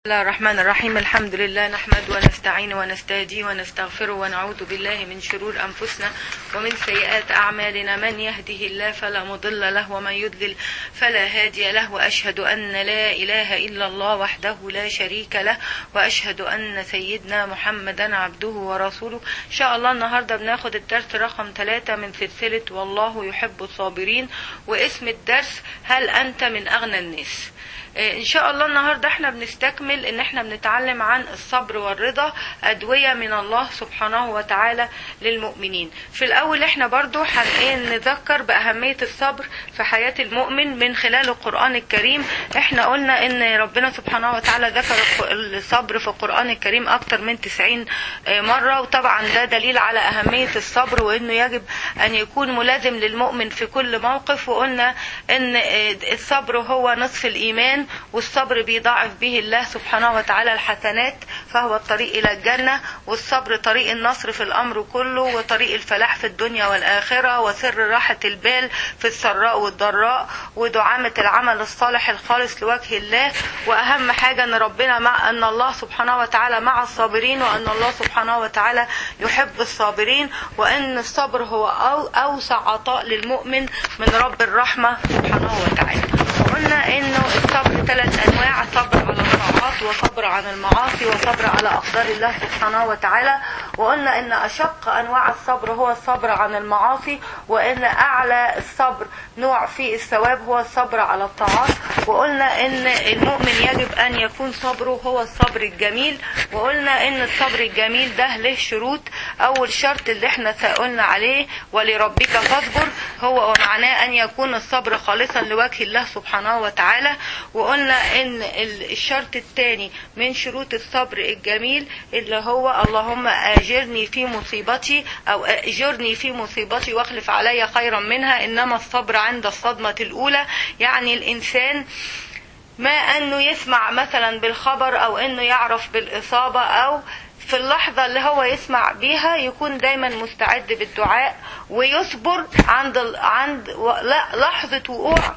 بسم الله الرحمن الرحيم الحمد لله نحمد ونستعين ونستهدي ونستغفره ونعوذ بالله من شرور أنفسنا ومن سيئات أعمالنا من يهده الله فلا مضل له ومن يضلل فلا هادي له وأشهد أن لا إله إلا الله وحده لا شريك له وأشهد أن سيدنا محمدا عبده ورسوله إن شاء الله النهاردة بناخد الدرس رقم ثلاثة من سلسلة والله يحب الصابرين واسم الدرس هل أنت من أغنى الناس ان شاء الله النهارده احنا بنستكمل ان احنا بنتعلم عن الصبر والرضا ادويه من الله سبحانه وتعالى للمؤمنين في الاول احنا برضو نذكر باهميه الصبر في حياه المؤمن من خلال القران الكريم احنا قلنا ان ربنا سبحانه وتعالى ذكر الصبر في القران الكريم اكتر من 90 مره وطبعا ده دليل على اهميه الصبر وانه يجب ان يكون ملازم للمؤمن في كل موقف وقلنا ان الصبر هو نصف الايمان والصبر بيضاعف به الله سبحانه وتعالى الحسنات فهو الطريق إلى الجنة والصبر طريق النصر في الأمر كله وطريق الفلاح في الدنيا والآخرة وسر راحة البال في السراء والضراء ودعامة العمل الصالح الخالص لوجه الله وأهم حاجة أن ربنا مع أن الله سبحانه وتعالى مع الصابرين وأن الله سبحانه وتعالى يحب الصابرين وأن الصبر هو أو أوسع عطاء للمؤمن من رب الرحمة سبحانه وتعالى قلنا انه الصبر ثلاث انواع صبر على الطاعات وصبر عن المعاصي وصبر على اقدار الله سبحانه وتعالى وقلنا ان اشق انواع الصبر هو الصبر عن المعاصي وان اعلى الصبر نوع في الثواب هو الصبر على الطاعات وقلنا ان المؤمن يجب ان يكون صبره هو الصبر الجميل وقلنا ان الصبر الجميل ده له شروط اول شرط اللي احنا قلنا عليه ولربك فاصبر هو معناه ان يكون الصبر خالصا لوجه الله سبحانه وتعالى وقلنا ان الشرط الثاني من شروط الصبر الجميل اللي هو اللهم اجرني في مصيبتي او اجرني في مصيبتي واخلف علي خيرا منها انما الصبر عند الصدمة الاولى يعني الانسان ما انه يسمع مثلا بالخبر او انه يعرف بالاصابة او في اللحظة اللي هو يسمع بيها يكون دايما مستعد بالدعاء ويصبر عند عند لحظة وقوع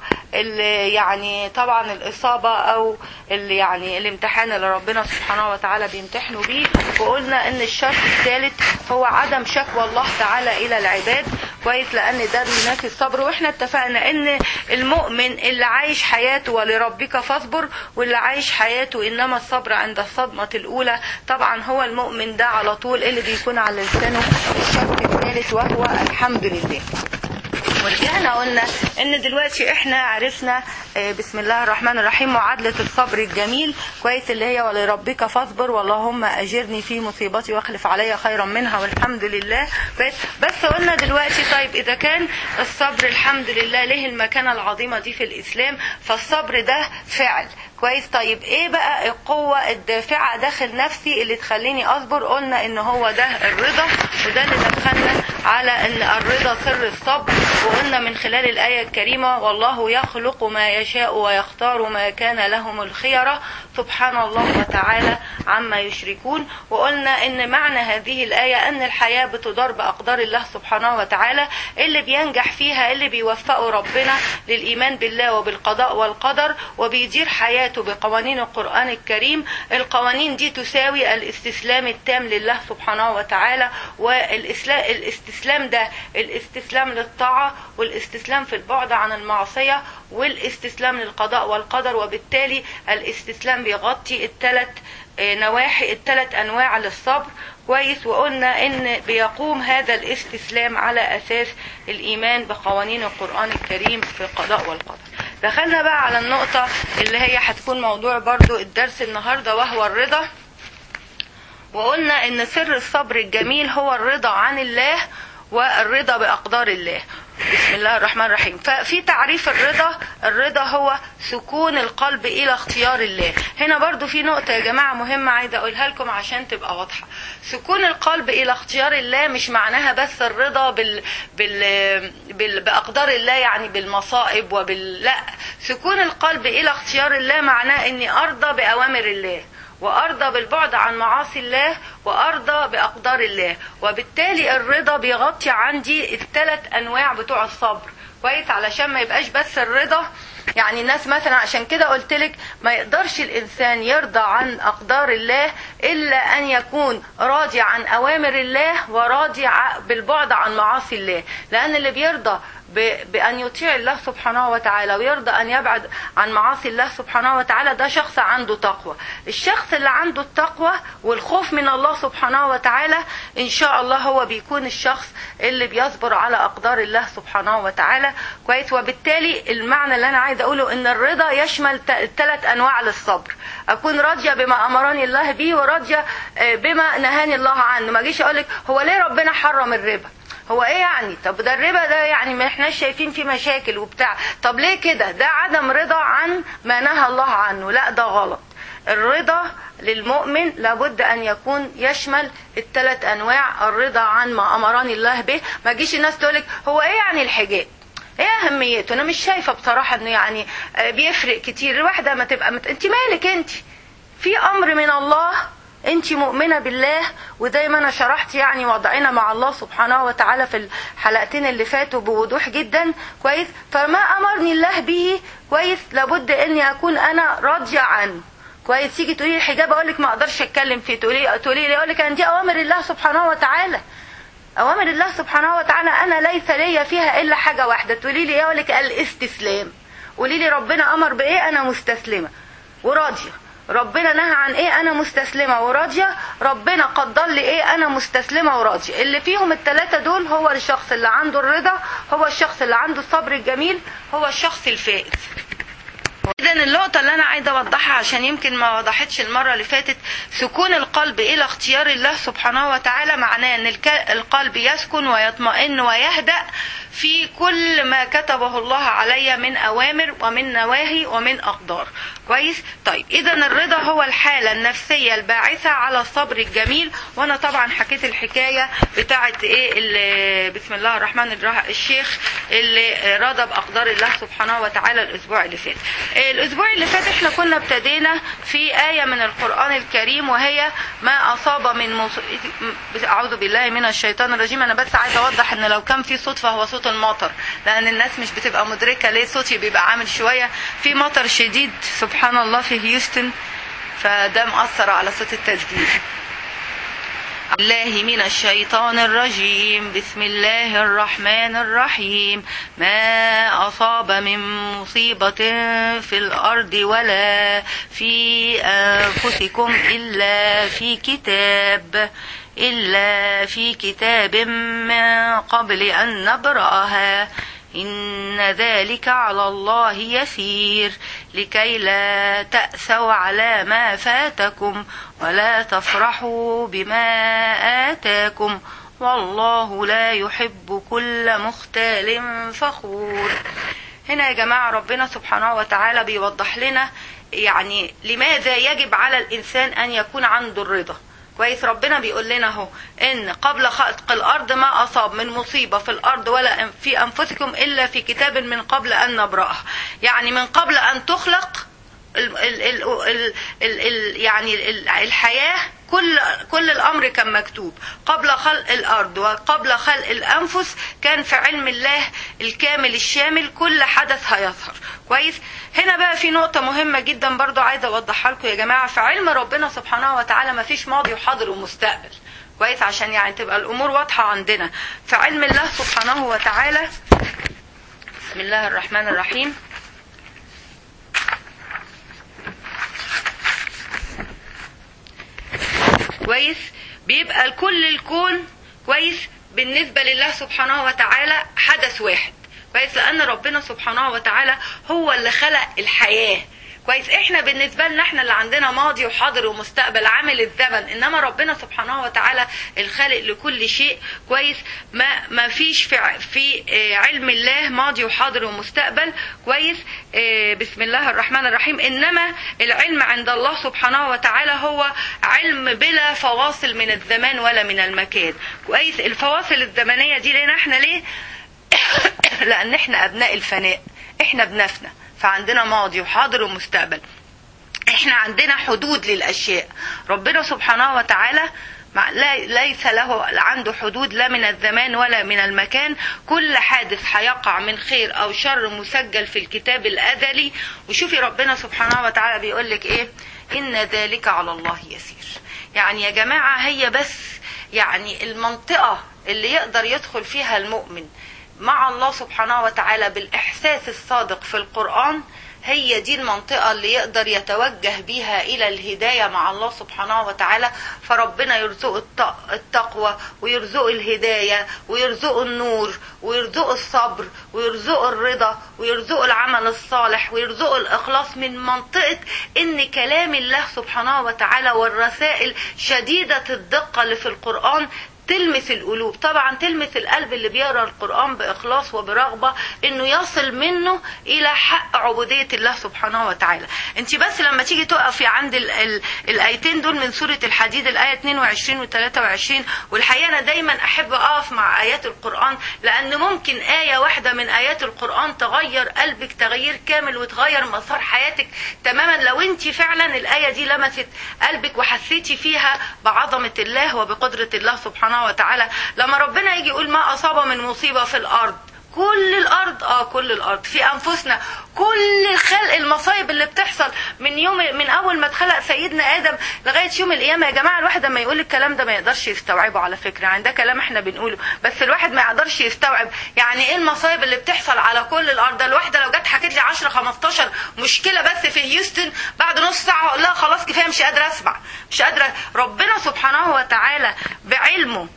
يعني طبعا الإصابة أو اللي يعني الامتحان اللي ربنا سبحانه وتعالى بيمتحنوا بيه وقلنا إن الشرط الثالث هو عدم شكوى الله تعالى إلى العباد كويس لأن ده بينافي الصبر وإحنا اتفقنا إن المؤمن اللي عايش حياته ولربك فاصبر واللي عايش حياته إنما الصبر عند الصدمة الأولى طبعا هو المؤمن ده على طول اللي بيكون على لسانه الشرط الثالث وهو الحمد لله ورجعنا قلنا ان دلوقتي احنا عرفنا بسم الله الرحمن الرحيم معادلة الصبر الجميل كويس اللي هي ولربك فاصبر واللهم اجرني في مصيبتي واخلف علي خيرا منها والحمد لله بس قلنا دلوقتي طيب اذا كان الصبر الحمد لله له المكانة العظيمة دي في الاسلام فالصبر ده فعل كويس طيب ايه بقى القوة الدافعة داخل نفسي اللي تخليني اصبر قلنا ان هو ده الرضا وده اللي دخلنا على ان الرضا سر الصبر وقلنا من خلال الآية الكريمة والله يخلق ما يشاء ويختار ما كان لهم الخيرة سبحان الله وتعالى عما يشركون وقلنا ان معنى هذه الآية ان الحياة بتدار بأقدار الله سبحانه وتعالى اللي بينجح فيها اللي بيوفقه ربنا للإيمان بالله وبالقضاء والقدر وبيدير حياته بقوانين القرآن الكريم القوانين دي تساوي الاستسلام التام لله سبحانه وتعالى والاستسلام ده الاستسلام للطاعة والاستسلام في البعد عن المعصية والاستسلام للقضاء والقدر وبالتالي الاستسلام بيغطي الثلاث نواحي الثلاث انواع للصبر كويس وقلنا ان بيقوم هذا الاستسلام على اساس الايمان بقوانين القران الكريم في القضاء والقدر دخلنا بقى على النقطة اللي هي هتكون موضوع برضو الدرس النهاردة وهو الرضا وقلنا ان سر الصبر الجميل هو الرضا عن الله والرضا بأقدار الله بسم الله الرحمن الرحيم ففي تعريف الرضا الرضا هو سكون القلب الى اختيار الله هنا برضو في نقطة يا جماعة مهمة عايزة اقولها لكم عشان تبقى واضحة سكون القلب الى اختيار الله مش معناها بس الرضا بال... بال... بال... باقدار الله يعني بالمصائب وبال لا سكون القلب الى اختيار الله معناه اني ارضى باوامر الله وارضى بالبعد عن معاصي الله وارضى باقدار الله وبالتالي الرضا بيغطي عندي الثلاث انواع بتوع الصبر كويس علشان ما يبقاش بس الرضا يعني الناس مثلا عشان كده قلت لك ما يقدرش الانسان يرضى عن اقدار الله الا ان يكون راضي عن اوامر الله وراضي ع- بالبعد عن معاصي الله لان اللي بيرضى ب- بأن يطيع الله سبحانه وتعالى ويرضى أن يبعد عن معاصي الله سبحانه وتعالى ده شخص عنده تقوى الشخص اللي عنده التقوى والخوف من الله سبحانه وتعالى إن شاء الله هو بيكون الشخص اللي بيصبر على أقدار الله سبحانه وتعالى كويس وبالتالي المعنى اللي أنا عايز أقوله إن الرضا يشمل ثلاث أنواع للصبر أكون راضية بما أمرني الله به وراضية آه، بما نهاني الله عنه ما أجيش أقول لك هو ليه ربنا حرم الربا هو ايه يعني طب ده الربا ده يعني ما احناش شايفين فيه مشاكل وبتاع طب ليه كده ده عدم رضا عن ما نهى الله عنه لا ده غلط الرضا للمؤمن لابد ان يكون يشمل الثلاث انواع الرضا عن ما امرني الله به ما تجيش الناس تقولك هو ايه يعني الحجاب ايه اهميته انا مش شايفه بصراحه انه يعني آه، بيفرق كتير الواحده ما تبقى مت... انت مالك انت في امر من الله انت مؤمنة بالله وزي ما انا شرحت يعني وضعنا مع الله سبحانه وتعالى في الحلقتين اللي فاتوا بوضوح جدا كويس فما امرني الله به كويس لابد اني اكون انا راضية عنه كويس تيجي تقولي الحجاب اقول لك ما اقدرش اتكلم فيه تقولي تقولي لي اقول لك ان دي اوامر الله سبحانه وتعالى اوامر الله سبحانه وتعالى انا ليس لي فيها الا حاجه واحده تقولي لي اقول لك الاستسلام قولي لي ربنا امر بايه انا مستسلمه وراضيه ربنا نهى عن ايه انا مستسلمه وراضيه ربنا قدر لي ايه انا مستسلمه وراضيه اللي فيهم الثلاثه دول هو الشخص اللي عنده الرضا هو الشخص اللي عنده الصبر الجميل هو الشخص الفائز اذا النقطه اللي انا عايزه اوضحها عشان يمكن ما وضحتش المره اللي فاتت سكون القلب الى اختيار الله سبحانه وتعالى معناه ان الك- القلب يسكن ويطمئن ويهدأ في كل ما كتبه الله علي من اوامر ومن نواهي ومن اقدار كويس طيب اذا الرضا هو الحاله النفسيه الباعثه على الصبر الجميل وانا طبعا حكيت الحكايه بتاعه ايه اللي بسم الله الرحمن الرحيم الشيخ اللي رضى باقدار الله سبحانه وتعالى الاسبوع اللي فات الاسبوع اللي فات احنا كنا ابتدينا في ايه من القران الكريم وهي ما اصاب من مص... اعوذ بالله من الشيطان الرجيم انا بس عايزه اوضح ان لو كان في صوت فهو صوت المطر لان الناس مش بتبقى مدركه ليه صوتي بيبقى عامل شويه في مطر شديد سبحان الله في هيوستن فده مأثر على صوت التسجيل الله من الشيطان الرجيم بسم الله الرحمن الرحيم ما أصاب من مصيبة في الأرض ولا في أنفسكم إلا في كتاب إلا في كتاب من قبل أن نبرأها إن ذلك على الله يسير لكي لا تأسوا على ما فاتكم ولا تفرحوا بما آتاكم والله لا يحب كل مختال فخور هنا يا جماعة ربنا سبحانه وتعالى بيوضح لنا يعني لماذا يجب على الإنسان أن يكون عنده الرضا كويس ربنا بيقول لنا اهو ان قبل خلق الارض ما اصاب من مصيبه في الارض ولا في انفسكم الا في كتاب من قبل ان نبراها يعني من قبل ان تخلق ال ال ال ال ال ال يعني ال- الحياه كل كل الامر كان مكتوب قبل خلق الارض وقبل خلق الانفس كان في علم الله الكامل الشامل كل حدث هيظهر كويس هنا بقى في نقطه مهمه جدا برضو عايزه اوضحها لكم يا جماعه في علم ربنا سبحانه وتعالى ما فيش ماضي وحاضر ومستقبل كويس عشان يعني تبقى الامور واضحه عندنا في علم الله سبحانه وتعالى بسم الله الرحمن الرحيم كويس بيبقى كل الكون كويس بالنسبة لله سبحانه وتعالى حدث واحد كويس لأن ربنا سبحانه وتعالى هو اللي خلق الحياة كويس احنا بالنسبة لنا احنا اللي عندنا ماضي وحاضر ومستقبل عامل الزمن انما ربنا سبحانه وتعالى الخالق لكل شيء كويس ما ما فيش في ع- في آه، علم الله ماضي وحاضر ومستقبل كويس آه، بسم الله الرحمن الرحيم انما العلم عند الله سبحانه وتعالى هو علم بلا فواصل من الزمان ولا من المكان كويس الفواصل الزمنية دي لنا احنا ليه لان احنا ابناء الفناء احنا بنفنى فعندنا ماضي وحاضر ومستقبل احنا عندنا حدود للاشياء ربنا سبحانه وتعالى مع- لا ليس له عنده حدود لا من الزمان ولا من المكان كل حادث هيقع من خير او شر مسجل في الكتاب الازلي وشوفي ربنا سبحانه وتعالى بيقول لك ايه ان ذلك على الله يسير يعني يا جماعه هي بس يعني المنطقه اللي يقدر يدخل فيها المؤمن مع الله سبحانه وتعالى بالاحساس الصادق في القران هي دي المنطقة اللي يقدر يتوجه بيها إلى الهداية مع الله سبحانه وتعالى فربنا يرزقه الت- التقوى ويرزقه الهداية ويرزقه النور ويرزقه الصبر ويرزقه الرضا ويرزقه العمل الصالح ويرزقه الإخلاص من منطقة إن كلام الله سبحانه وتعالى والرسائل شديدة الدقة اللي في القرآن تلمس القلوب طبعا تلمس القلب اللي بيقرا القران باخلاص وبرغبه انه يصل منه الى حق عبوديه الله سبحانه وتعالى انت بس لما تيجي تقفي عند ال ال الايتين دول من سوره الحديد الايه 22 و 23 والحقيقه انا دايما احب اقف مع ايات القران لان ممكن ايه واحده من ايات القران تغير قلبك تغيير كامل وتغير مسار حياتك تماما لو انت فعلا الايه دي لمست قلبك وحسيتي فيها بعظمه الله وبقدره الله سبحانه وتعالى لما ربنا يجي يقول ما اصاب من مصيبه في الارض كل الارض اه كل الارض في انفسنا كل الخلق المصايب اللي بتحصل من يوم من اول ما اتخلق سيدنا ادم لغايه يوم القيامه يا جماعه الواحد لما يقول الكلام ده ما يقدرش يستوعبه على فكره يعني ده كلام احنا بنقوله بس الواحد ما يقدرش يستوعب يعني ايه المصايب اللي بتحصل على كل الارض ده الواحده لو جت حكت لي 10 15 مشكله بس في هيوستن بعد نص ساعه اقول لها خلاص كفايه مش قادره اسمع مش قادره ربنا سبحانه وتعالى بعلمه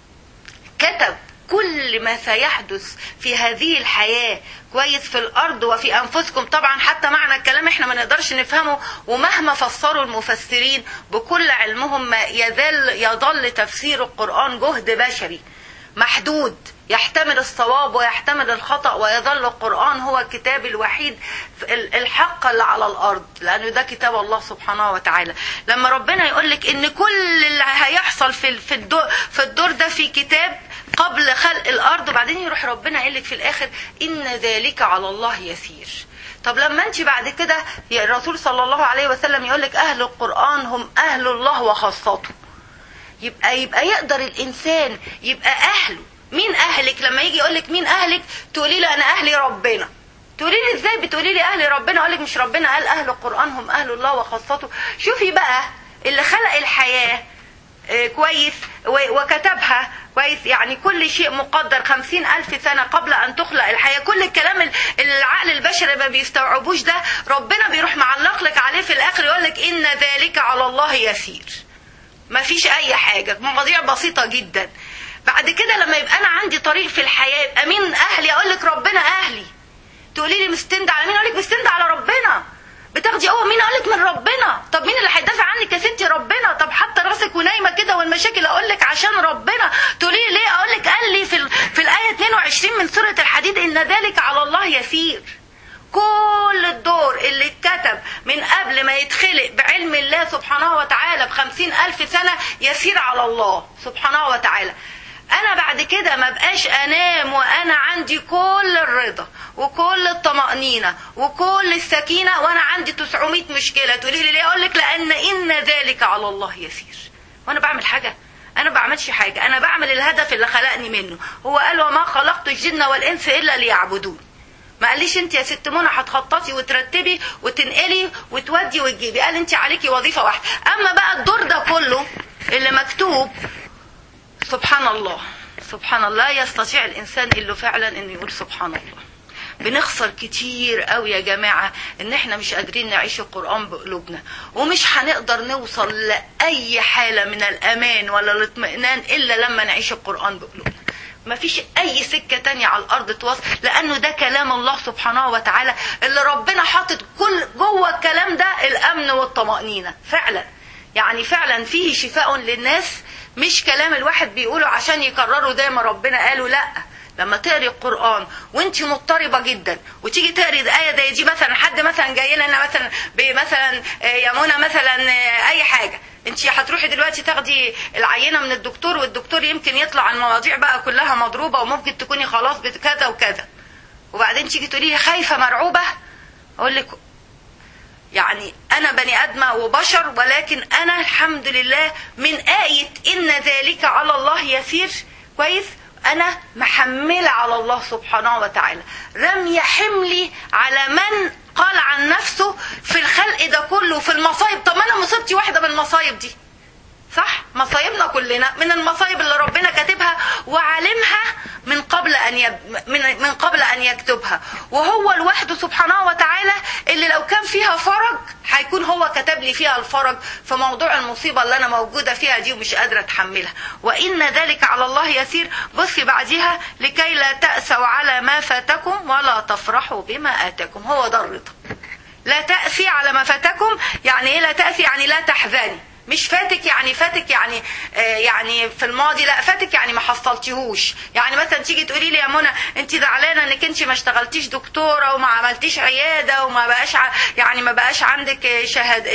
كتب كل ما سيحدث في هذه الحياة كويس في الأرض وفي أنفسكم طبعا حتى معنى الكلام احنا ما نقدرش نفهمه ومهما فسروا المفسرين بكل علمهم ما يزال يظل تفسير القرآن جهد بشري محدود يحتمل الصواب ويحتمل الخطأ ويظل القرآن هو الكتاب الوحيد الحق اللي على الأرض لأنه ده كتاب الله سبحانه وتعالى لما ربنا يقول لك إن كل اللي هيحصل في في الدور, في الدور ده في كتاب قبل خلق الأرض وبعدين يروح ربنا يقول لك في الآخر إن ذلك على الله يسير طب لما انت بعد كده يا الرسول صلى الله عليه وسلم يقول لك أهل القرآن هم أهل الله وخاصته يبقى يبقى يقدر الإنسان يبقى أهله مين اهلك لما يجي يقول لك مين اهلك تقولي له انا اهلي ربنا تقولي لي ازاي بتقولي لي اهل ربنا اقول لك مش ربنا قال اهل القران هم اهل الله وخاصته شوفي بقى اللي خلق الحياه آه كويس وكتبها كويس يعني كل شيء مقدر خمسين ألف سنة قبل أن تخلق الحياة كل الكلام اللي العقل البشري ما بيستوعبوش ده ربنا بيروح معلق لك عليه في الآخر يقول لك إن ذلك على الله يسير ما فيش أي حاجة مواضيع بسيطة جدا بعد كده لما يبقى انا عندي طريق في الحياه يبقى مين اهلي اقول لك ربنا اهلي تقولي لي مستند على مين اقول لك مستند على ربنا بتاخدي قوه مين اقول لك من ربنا طب مين اللي هيدافع عنك يا ستي ربنا طب حتى راسك ونايمه كده والمشاكل اقول لك عشان ربنا تقولي لي ليه اقول لك قال لي في في الايه 22 من سوره الحديد ان ذلك على الله يسير كل الدور اللي اتكتب من قبل ما يتخلق بعلم الله سبحانه وتعالى بخمسين ألف سنة يسير على الله سبحانه وتعالى انا بعد كده ما بقاش انام وانا عندي كل الرضا وكل الطمأنينة وكل السكينة وانا عندي 900 مشكلة تقولي لي ليه اقول لك لان ان ذلك على الله يسير وانا بعمل حاجة انا بعملش حاجة انا بعمل الهدف اللي خلقني منه هو قال وما خلقت الجن والانس الا ليعبدون ما قاليش انت يا ست منى هتخططي وترتبي وتنقلي وتودي وتجيبي قال انت عليكي وظيفه واحده اما بقى الدور ده كله اللي مكتوب سبحان الله سبحان الله يستطيع الانسان اللي فعلا انه يقول سبحان الله بنخسر كتير قوي يا جماعة ان احنا مش قادرين نعيش القرآن بقلوبنا ومش هنقدر نوصل لأي حالة من الأمان ولا الاطمئنان إلا لما نعيش القرآن بقلوبنا ما فيش اي سكه تانية على الارض توصل لانه ده كلام الله سبحانه وتعالى اللي ربنا حاطط كل جوه الكلام ده الامن والطمانينه فعلا يعني فعلا فيه شفاء للناس مش كلام الواحد بيقوله عشان يكرره زي ما ربنا قاله لا لما تقري القران وانت مضطربه جدا وتيجي تقري ايه زي دي مثلا حد مثلا جاي لنا مثلا مثلا يا منى مثلا اي حاجه انت هتروحي دلوقتي تاخدي العينه من الدكتور والدكتور يمكن يطلع المواضيع بقى كلها مضروبه وممكن تكوني خلاص كذا وكذا وبعدين تيجي تقولي لي خايفه مرعوبه اقول لك يعني انا بني ادمه وبشر ولكن انا الحمد لله من آية ان ذلك على الله يسير كويس انا محملة على الله سبحانه وتعالى رمي حملي على من قال عن نفسه في الخلق ده كله في المصايب طب ما انا مصيبتي واحدة من المصايب دي صح مصايبنا كلنا من المصايب اللي ربنا كاتبها وعلمها من قبل ان يب... من من قبل ان يكتبها وهو لوحده سبحانه وتعالى اللي لو كان فيها فرج هيكون هو كتب لي فيها الفرج في موضوع المصيبه اللي انا موجوده فيها دي ومش قادره اتحملها وان ذلك على الله يسير بصي بعديها لكي لا تاسوا على ما فاتكم ولا تفرحوا بما اتاكم هو ده الرضا لا تأسي على ما فاتكم يعني ايه لا تأسي يعني لا تحزني مش فاتك يعني فاتك يعني آه يعني في الماضي لا فاتك يعني ما حصلتيهوش يعني مثلا تيجي تقولي لي يا منى انت زعلانه انك انت ما اشتغلتيش دكتوره وما عملتيش عياده وما بقاش ع... يعني ما بقاش عندك شهاد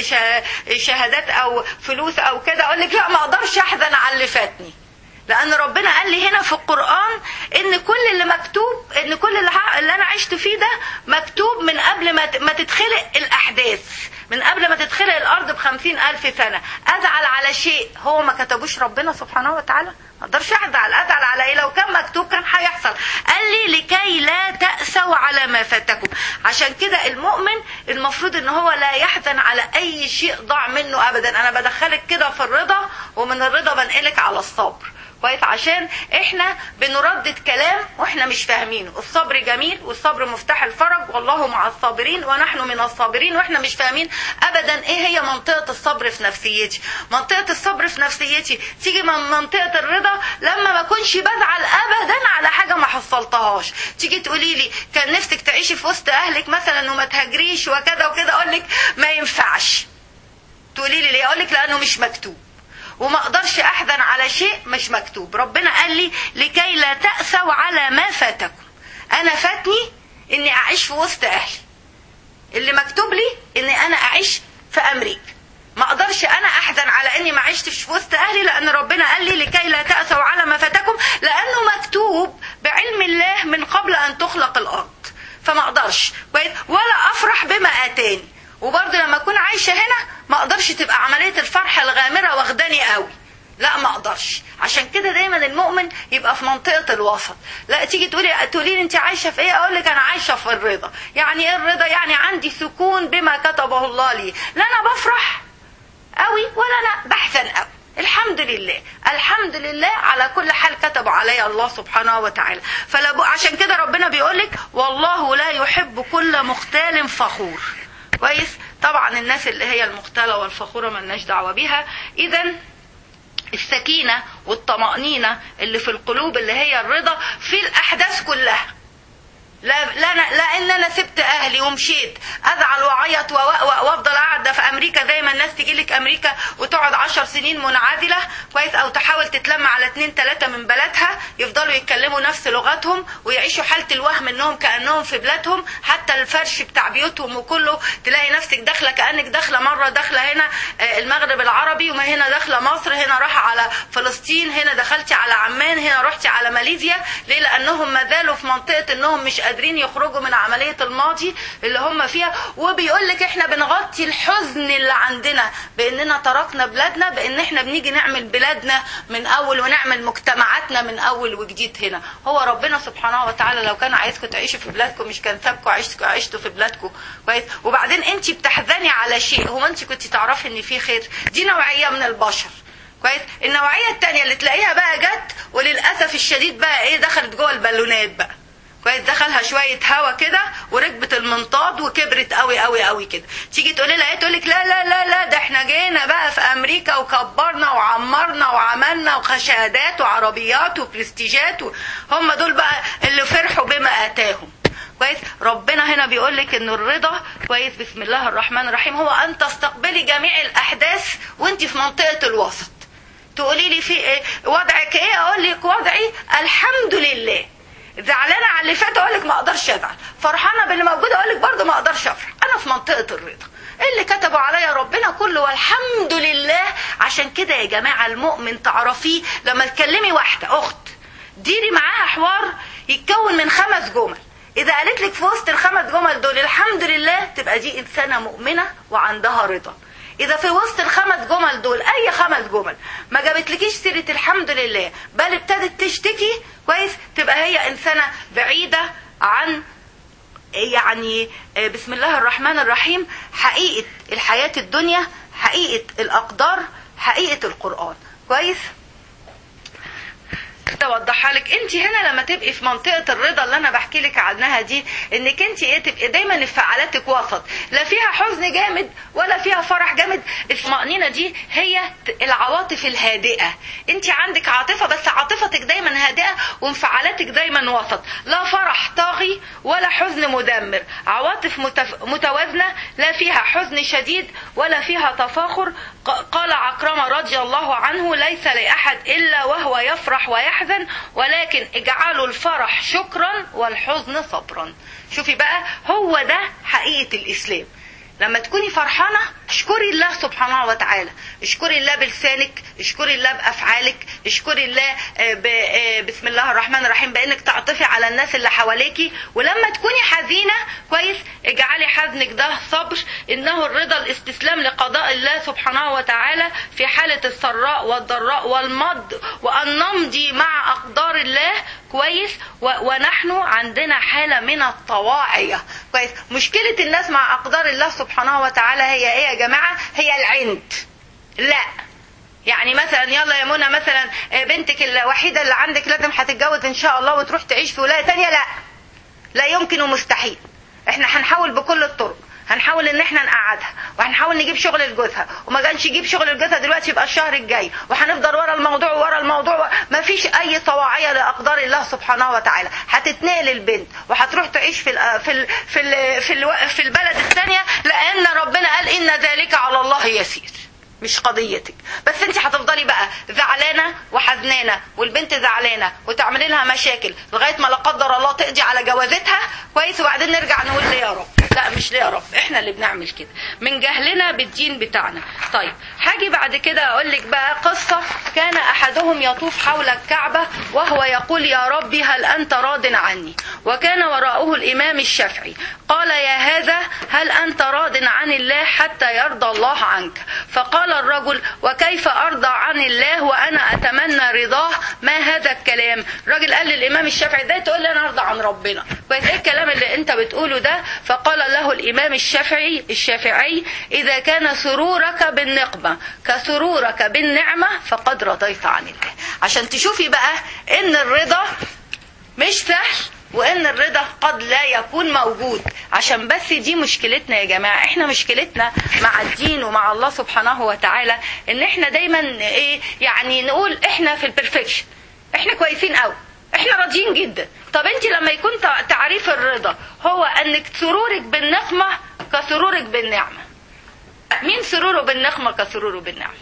شهادات او فلوس او كده اقول لك لا ما اقدرش احزن على اللي فاتني لان ربنا قال لي هنا في القران ان كل اللي مكتوب ان كل اللي, اللي انا عشت فيه ده مكتوب من قبل ما ما تتخلق الاحداث من قبل ما تتخلق الارض بخمسين الف سنه ازعل على شيء هو ما كتبوش ربنا سبحانه وتعالى ما اقدرش ازعل ازعل على ايه لو كان مكتوب كان هيحصل قال لي لكي لا تاسوا على ما فاتكم عشان كده المؤمن المفروض ان هو لا يحزن على اي شيء ضاع منه ابدا انا بدخلك كده في الرضا ومن الرضا بنقلك على الصبر كويس عشان احنا بنردد كلام واحنا مش فاهمينه الصبر جميل والصبر مفتاح الفرج والله مع الصابرين ونحن من الصابرين واحنا مش فاهمين ابدا ايه هي منطقه الصبر في نفسيتي منطقه الصبر في نفسيتي تيجي من منطقه الرضا لما ما اكونش بزعل ابدا على حاجه ما حصلتهاش تيجي تقولي لي كان نفسك تعيشي في وسط اهلك مثلا وما تهاجريش وكذا وكذا اقول لك ما ينفعش تقولي لي ليه اقول لك لانه مش مكتوب وما اقدرش احزن على شيء مش مكتوب ربنا قال لي لكي لا تأسوا على ما فاتكم انا فاتني اني اعيش في وسط اهلي اللي مكتوب لي اني انا اعيش في امريكا ما اقدرش انا احزن على اني ما عشتش في وسط اهلي لان ربنا قال لي لكي لا تأسوا على ما فاتكم لانه مكتوب بعلم الله من قبل ان تخلق الارض فما اقدرش ولا افرح بما اتاني وبرضه لما اكون عايشه هنا ما اقدرش تبقى عمليه الفرحه الغامره واخداني قوي لا ما اقدرش عشان كده دايما المؤمن يبقى في منطقه الوسط لا تيجي تقولي تقولي لي انت عايشه في ايه اقول لك انا عايشه في الرضا يعني ايه الرضا يعني عندي سكون بما كتبه الله لي لا انا بفرح قوي ولا انا بحزن قوي الحمد لله الحمد لله على كل حال كتب علي الله سبحانه وتعالى فلا عشان كده ربنا بيقول لك والله لا يحب كل مختال فخور كويس طبعا الناس اللي هي المختلة والفخورة ملناش دعوة بيها اذا السكينة والطمأنينة اللي في القلوب اللي هي الرضا في الأحداث كلها لا لا لا ان انا سبت اهلي ومشيت ازعل واعيط وافضل قاعده في امريكا زي ما الناس تيجي لك امريكا وتقعد عشر سنين منعزله كويس او تحاول تتلم على اتنين تلاته من بلدها يفضلوا يتكلموا نفس لغتهم ويعيشوا حاله الوهم انهم كانهم في بلادهم حتى الفرش بتاع بيوتهم وكله تلاقي نفسك داخله كانك داخله مره داخله هنا المغرب العربي وما هنا داخله مصر هنا رايحه على فلسطين هنا دخلتي على عمان هنا رحتي على ماليزيا ليه لانهم ما زالوا في منطقه انهم مش قادرين يخرجوا من عملية الماضي اللي هم فيها وبيقول لك احنا بنغطي الحزن اللي عندنا باننا تركنا بلادنا بان احنا بنيجي نعمل بلادنا من اول ونعمل مجتمعاتنا من اول وجديد هنا هو ربنا سبحانه وتعالى لو كان عايزكم تعيشوا في بلادكم مش كان سابكم عشتوا عشتوا في بلادكم كويس وبعدين انت بتحزني على شيء هو انت كنت تعرفي ان في خير دي نوعية من البشر كويس النوعية التانية اللي تلاقيها بقى جت وللأسف الشديد بقى ايه دخلت جوه البالونات بقى كويس دخلها شويه هوا كده وركبت المنطاد وكبرت قوي قوي قوي كده تيجي تقولي لها ايه تقول لك لا لا لا لا ده احنا جينا بقى في امريكا وكبرنا وعمرنا وعملنا وخشادات وعربيات وبرستيجات هم دول بقى اللي فرحوا بما اتاهم كويس ربنا هنا بيقول لك ان الرضا كويس بسم الله الرحمن الرحيم هو ان تستقبلي جميع الاحداث وانت في منطقه الوسط تقولي لي في إيه وضعك ايه اقول لك وضعي الحمد لله زعلانه على اللي فات اقول لك ما اقدرش ازعل فرحانه باللي موجود اقول لك برضه ما اقدرش افرح انا في منطقه الرضا اللي كتبوا عليا ربنا كله والحمد لله عشان كده يا جماعه المؤمن تعرفيه لما تكلمي واحده اخت ديري معاها حوار يتكون من خمس جمل اذا قالت لك في وسط الخمس جمل دول الحمد لله تبقى دي انسانه مؤمنه وعندها رضا اذا في وسط الخمس جمل دول اي خمس جمل ما جابتلكيش سيره الحمد لله بل ابتدت تشتكي كويس تبقى هي انسانه بعيده عن يعني بسم الله الرحمن الرحيم حقيقه الحياه الدنيا حقيقه الاقدار حقيقه القران كويس توضحها لك انت هنا لما تبقي في منطقه الرضا اللي انا بحكي لك عنها دي انك انت ايه تبقي دايما انفعالاتك وسط لا فيها حزن جامد ولا فيها فرح جامد الطمانينه دي هي العواطف الهادئه انت عندك عاطفه بس عاطفتك دايما هادئه وانفعالاتك دايما وسط لا فرح طاغي ولا حزن مدمر عواطف متف... متوازنه لا فيها حزن شديد ولا فيها تفاخر قال عكرمة رضي الله عنه ليس لأحد إلا وهو يفرح ويحزن ولكن اجعلوا الفرح شكرا والحزن صبرا شوفي بقى هو ده حقيقة الإسلام لما تكوني فرحانة اشكري الله سبحانه وتعالى اشكري الله بلسانك اشكري الله بأفعالك اشكري الله بسم الله الرحمن الرحيم بأنك تعطفي على الناس اللي حواليكي ولما تكوني حزينة كويس اجعلي حزنك ده صبر انه الرضا الاستسلام لقضاء الله سبحانه وتعالى في حالة السراء والضراء والمض وأن نمضي مع أقدار الله كويس ونحن عندنا حالة من الطواعية كويس مشكلة الناس مع أقدار الله سبحانه وتعالى هي إيه يا جماعة هي العند لا يعني مثلا يلا يا منى مثلا بنتك الوحيدة اللي عندك لازم هتتجوز إن شاء الله وتروح تعيش في ولاية تانية لا لا يمكن ومستحيل احنا هنحاول بكل الطرق هنحاول ان احنا نقعدها وهنحاول نجيب شغل لجوزها وما كانش يجيب شغل لجوزها دلوقتي يبقى الشهر الجاي وهنفضل ورا الموضوع ورا الموضوع ما فيش اي طواعيه لاقدار الله سبحانه وتعالى هتتنقل البنت وهتروح تعيش في ال في ال في ال في, ال في البلد الثانيه لان ربنا قال ان ذلك على الله يسير مش قضيتك بس انت هتفضلي بقى زعلانه وحزنانه والبنت زعلانه وتعملي لها مشاكل لغايه ما لا قدر الله تقضي على جوازتها كويس وبعدين نرجع نقول ليه يا رب لا مش ليه يا رب احنا اللي بنعمل كده من جهلنا بالدين بتاعنا طيب هاجي بعد كده اقول لك بقى قصه كان احدهم يطوف حول الكعبه وهو يقول يا ربي هل انت راض عني وكان وراءه الامام الشافعي قال يا هذا هل انت راض عن الله حتى يرضى الله عنك فقال الرجل وكيف ارضى عن الله وانا اتمنى رضاه ما هذا الكلام الراجل قال للامام الشافعي ازاي تقول لي انا ارضى عن ربنا كويس ايه الكلام اللي انت بتقوله ده فقال له الامام الشافعي الشافعي اذا كان سرورك بالنقمه كسرورك بالنعمه فقد رضيت عن الله عشان تشوفي بقى ان الرضا مش سهل وان الرضا قد لا يكون موجود عشان بس دي مشكلتنا يا جماعه احنا مشكلتنا مع الدين ومع الله سبحانه وتعالى ان احنا دايما ايه يعني نقول احنا في البرفكشن احنا كويسين قوي احنا راضيين جدا طب انت لما يكون تعريف الرضا هو انك سرورك بالنقمه كسرورك بالنعمه مين سروره بالنقمه كسروره بالنعمه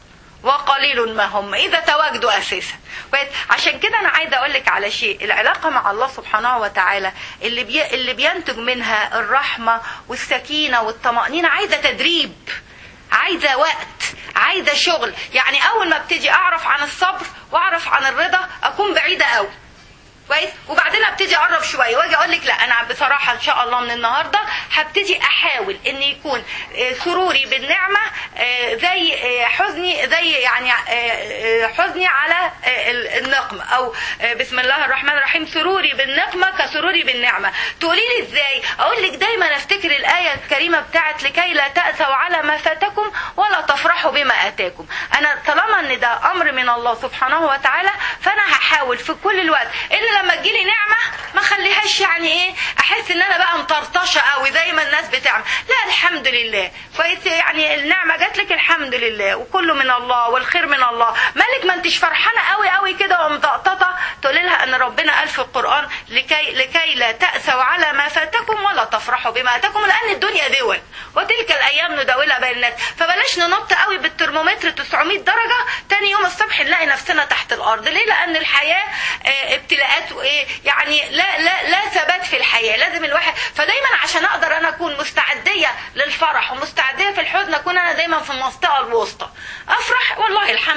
وقليل ما هم اذا تواجدوا اساسا عشان كده انا عايزه اقول لك على شيء العلاقه مع الله سبحانه وتعالى اللي بي... اللي بينتج منها الرحمه والسكينه والطمانينه عايزه تدريب عايزه وقت عايزه شغل يعني اول ما ابتدي اعرف عن الصبر واعرف عن الرضا اكون بعيده قوي كويس وبعدين ابتدي اقرب شويه واجي اقول لك لا انا بصراحه ان شاء الله من النهارده هبتدي احاول ان يكون سروري بالنعمه زي حزني زي يعني حزني على النقمه او بسم الله الرحمن الرحيم سروري بالنقمه كسروري بالنعمه تقولي لي ازاي اقول لك دايما افتكر الايه الكريمه بتاعت لكي لا تاسوا على ما فاتكم ولا تفرحوا بما اتاكم انا طالما ان ده امر من الله سبحانه وتعالى فانا هحاول في كل الوقت ان لما تجيلي نعمه ما خليهاش يعني ايه احس ان انا بقى مطرطشه قوي زي ما الناس بتعمل لا الحمد لله كويس يعني النعمه جات لك الحمد لله وكله من الله والخير من الله مالك ما انتش فرحانه قوي قوي كده ومطقططه تقولي لها ان ربنا قال في القران لكي لكي لا تاسوا على ما فاتكم ولا تفرحوا بما اتاكم لان الدنيا دول وتلك الايام نداولها بين الناس فبلاش ننط قوي بالترمومتر 900 درجه تاني يوم الصبح نلاقي نفسنا تحت الارض ليه لان الحياه ابتلاءات وايه يعني لا لا لا ثبات في الحياه لازم الواحد فدايما عشان اقدر انا اكون مستعديه للفرح ومستعديه في الحزن اكون انا دايما في المنطقه الوسطى افرح والله الحمد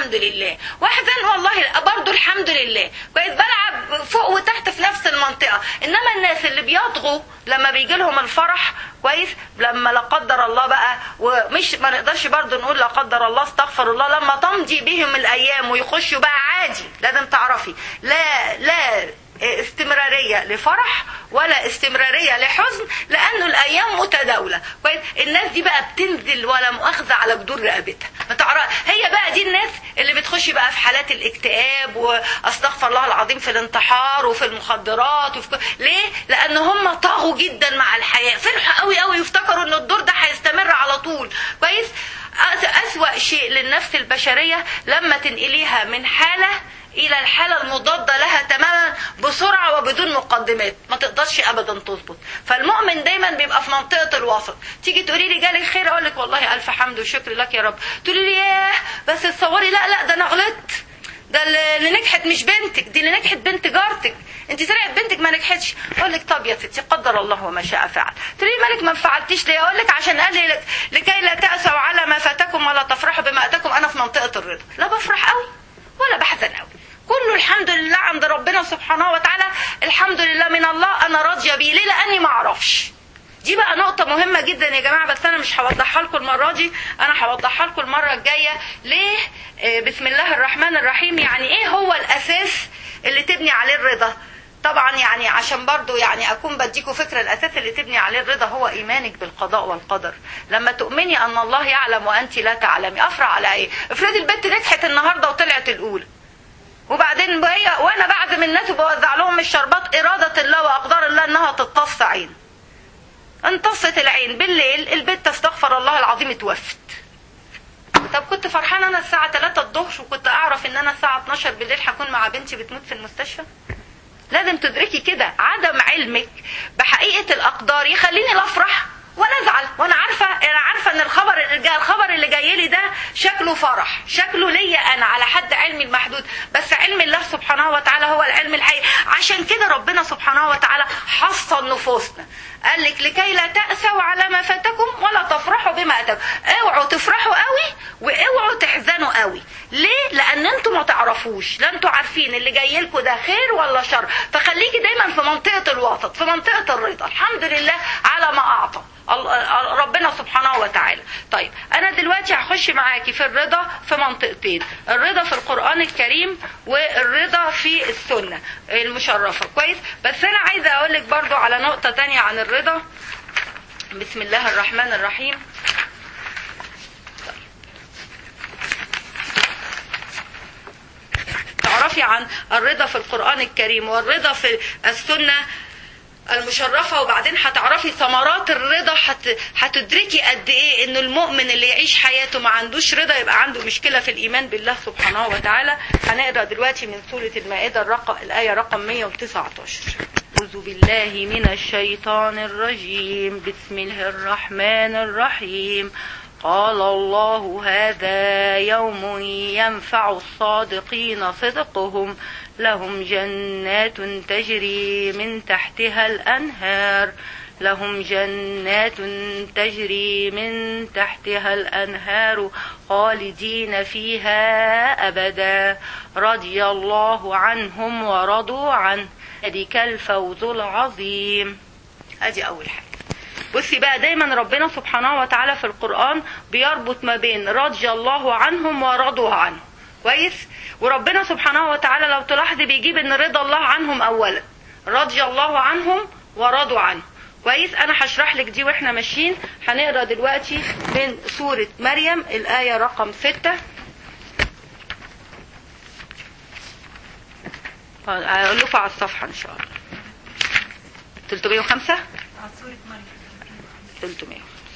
الحمد لله واحزن والله برضو الحمد لله كويس بلعب فوق وتحت في نفس المنطقه انما الناس اللي بيطغوا لما بيجي لهم الفرح كويس لما لا قدر الله بقى ومش ما نقدرش برضو نقول لا قدر الله استغفر الله لما تمضي بهم الايام ويخشوا بقى عادي لازم تعرفي لا لا استمراريه لفرح ولا استمراريه لحزن لانه الايام متداوله كويس الناس دي بقى بتنزل ولا مؤاخذه على جدور رقبتها ما تعرف هي بقى دي الناس اللي بتخش بقى في حالات الاكتئاب واستغفر الله العظيم في الانتحار وفي المخدرات وفي ليه لان هم طاغوا جدا مع الحياه فرحوا قوي قوي يفتكروا ان الدور ده هيستمر على طول كويس أسوأ شيء للنفس البشرية لما تنقليها من حالة الى الحاله المضاده لها تماما بسرعه وبدون مقدمات ما تقدرش ابدا تظبط فالمؤمن دايما بيبقى في منطقه الوسط تيجي تقولي لي جالي خير اقول لك والله الف حمد وشكر لك يا رب تقولي لي ياه بس تصوري لا لا ده انا غلطت ده اللي نجحت مش بنتك دي اللي نجحت بنت جارتك انت طلعت بنتك ما نجحتش اقول لك طب يا ستي قدر الله وما شاء فعل تقولي مالك ما فعلتيش ليه اقول لك عشان قال لي لك لكي لا تاسوا على ما فاتكم ولا تفرحوا بما اتاكم انا في منطقه الرضا لا بفرح قوي ولا بحزن قوي كله الحمد لله عند ربنا سبحانه وتعالى الحمد لله من الله انا راضيه بيه ليه لاني ما اعرفش دي بقى نقطة مهمة جدا يا جماعة بس أنا مش هوضحها لكم المرة دي أنا هوضحها لكم المرة الجاية ليه آه بسم الله الرحمن الرحيم يعني إيه هو الأساس اللي تبني عليه الرضا طبعا يعني عشان برضو يعني اكون بديكوا فكره الاساس اللي تبني عليه الرضا هو ايمانك بالقضاء والقدر لما تؤمني ان الله يعلم وانت لا تعلمي افرح على ايه افرضي البنت نجحت النهارده وطلعت الاولى وبعدين بقى وانا بعزم الناس وبوزع لهم الشربات اراده الله واقدار الله انها تتص عين انتصت العين بالليل البنت استغفر الله العظيم اتوفت طب كنت فرحانه انا الساعه 3 الظهر وكنت اعرف ان انا الساعه 12 بالليل هكون مع بنتي بتموت في المستشفى لازم تدركي كده عدم علمك بحقيقه الاقدار يخليني لا افرح ولا ازعل وانا عارفه انا عارفه ان الخبر اللي جاي الخبر اللي جاي لي ده شكله فرح شكله ليا انا على حد علمي المحدود بس علم الله سبحانه وتعالى هو العلم الحقيقي عشان كده ربنا سبحانه وتعالى حصن نفوسنا قال لك لكي لا تأسوا على ما فاتكم ولا تفرحوا بما أتاكم اوعوا تفرحوا قوي واوعوا تحزنوا قوي ليه لان انتوا ما تعرفوش لا انتوا عارفين اللي جاي لكم ده خير ولا شر فخليكي دايما في منطقه الوسط في منطقه الرضا الحمد لله على ما اعطى ربنا سبحانه وتعالى طيب انا دلوقتي هخش معاكي في الرضا في منطقتين الرضا في القران الكريم والرضا في السنه المشرفه كويس بس انا عايزه اقول لك برضو على نقطه تانية عن الرضا بسم الله الرحمن الرحيم تعرفي عن الرضا في القرآن الكريم والرضا في السنة المشرفة وبعدين هتعرفي ثمرات الرضا حت... هتدركي قد ايه ان المؤمن اللي يعيش حياته ما عندوش رضا يبقى عنده مشكلة في الايمان بالله سبحانه وتعالى هنقرا دلوقتي من سورة المائدة الرقم الآية رقم 119 أعوذ بالله من الشيطان الرجيم بسم الله الرحمن الرحيم قال الله هذا يوم ينفع الصادقين صدقهم لهم جنات تجري من تحتها الأنهار لهم جنات تجري من تحتها الأنهار خالدين فيها أبدا رضي الله عنهم ورضوا عنه ذلك الفوز العظيم ادي اول حاجه بصي بقى دايما ربنا سبحانه وتعالى في القرآن بيربط ما بين رضي الله عنهم ورضوا عنه كويس وربنا سبحانه وتعالى لو تلاحظي بيجيب ان رضا الله عنهم اولا رضي الله عنهم ورضوا عنه كويس انا هشرح لك دي واحنا ماشيين هنقرا دلوقتي من سورة مريم الآية رقم ستة اقول لكم على الصفحة ان شاء الله 305 سورة مريم 300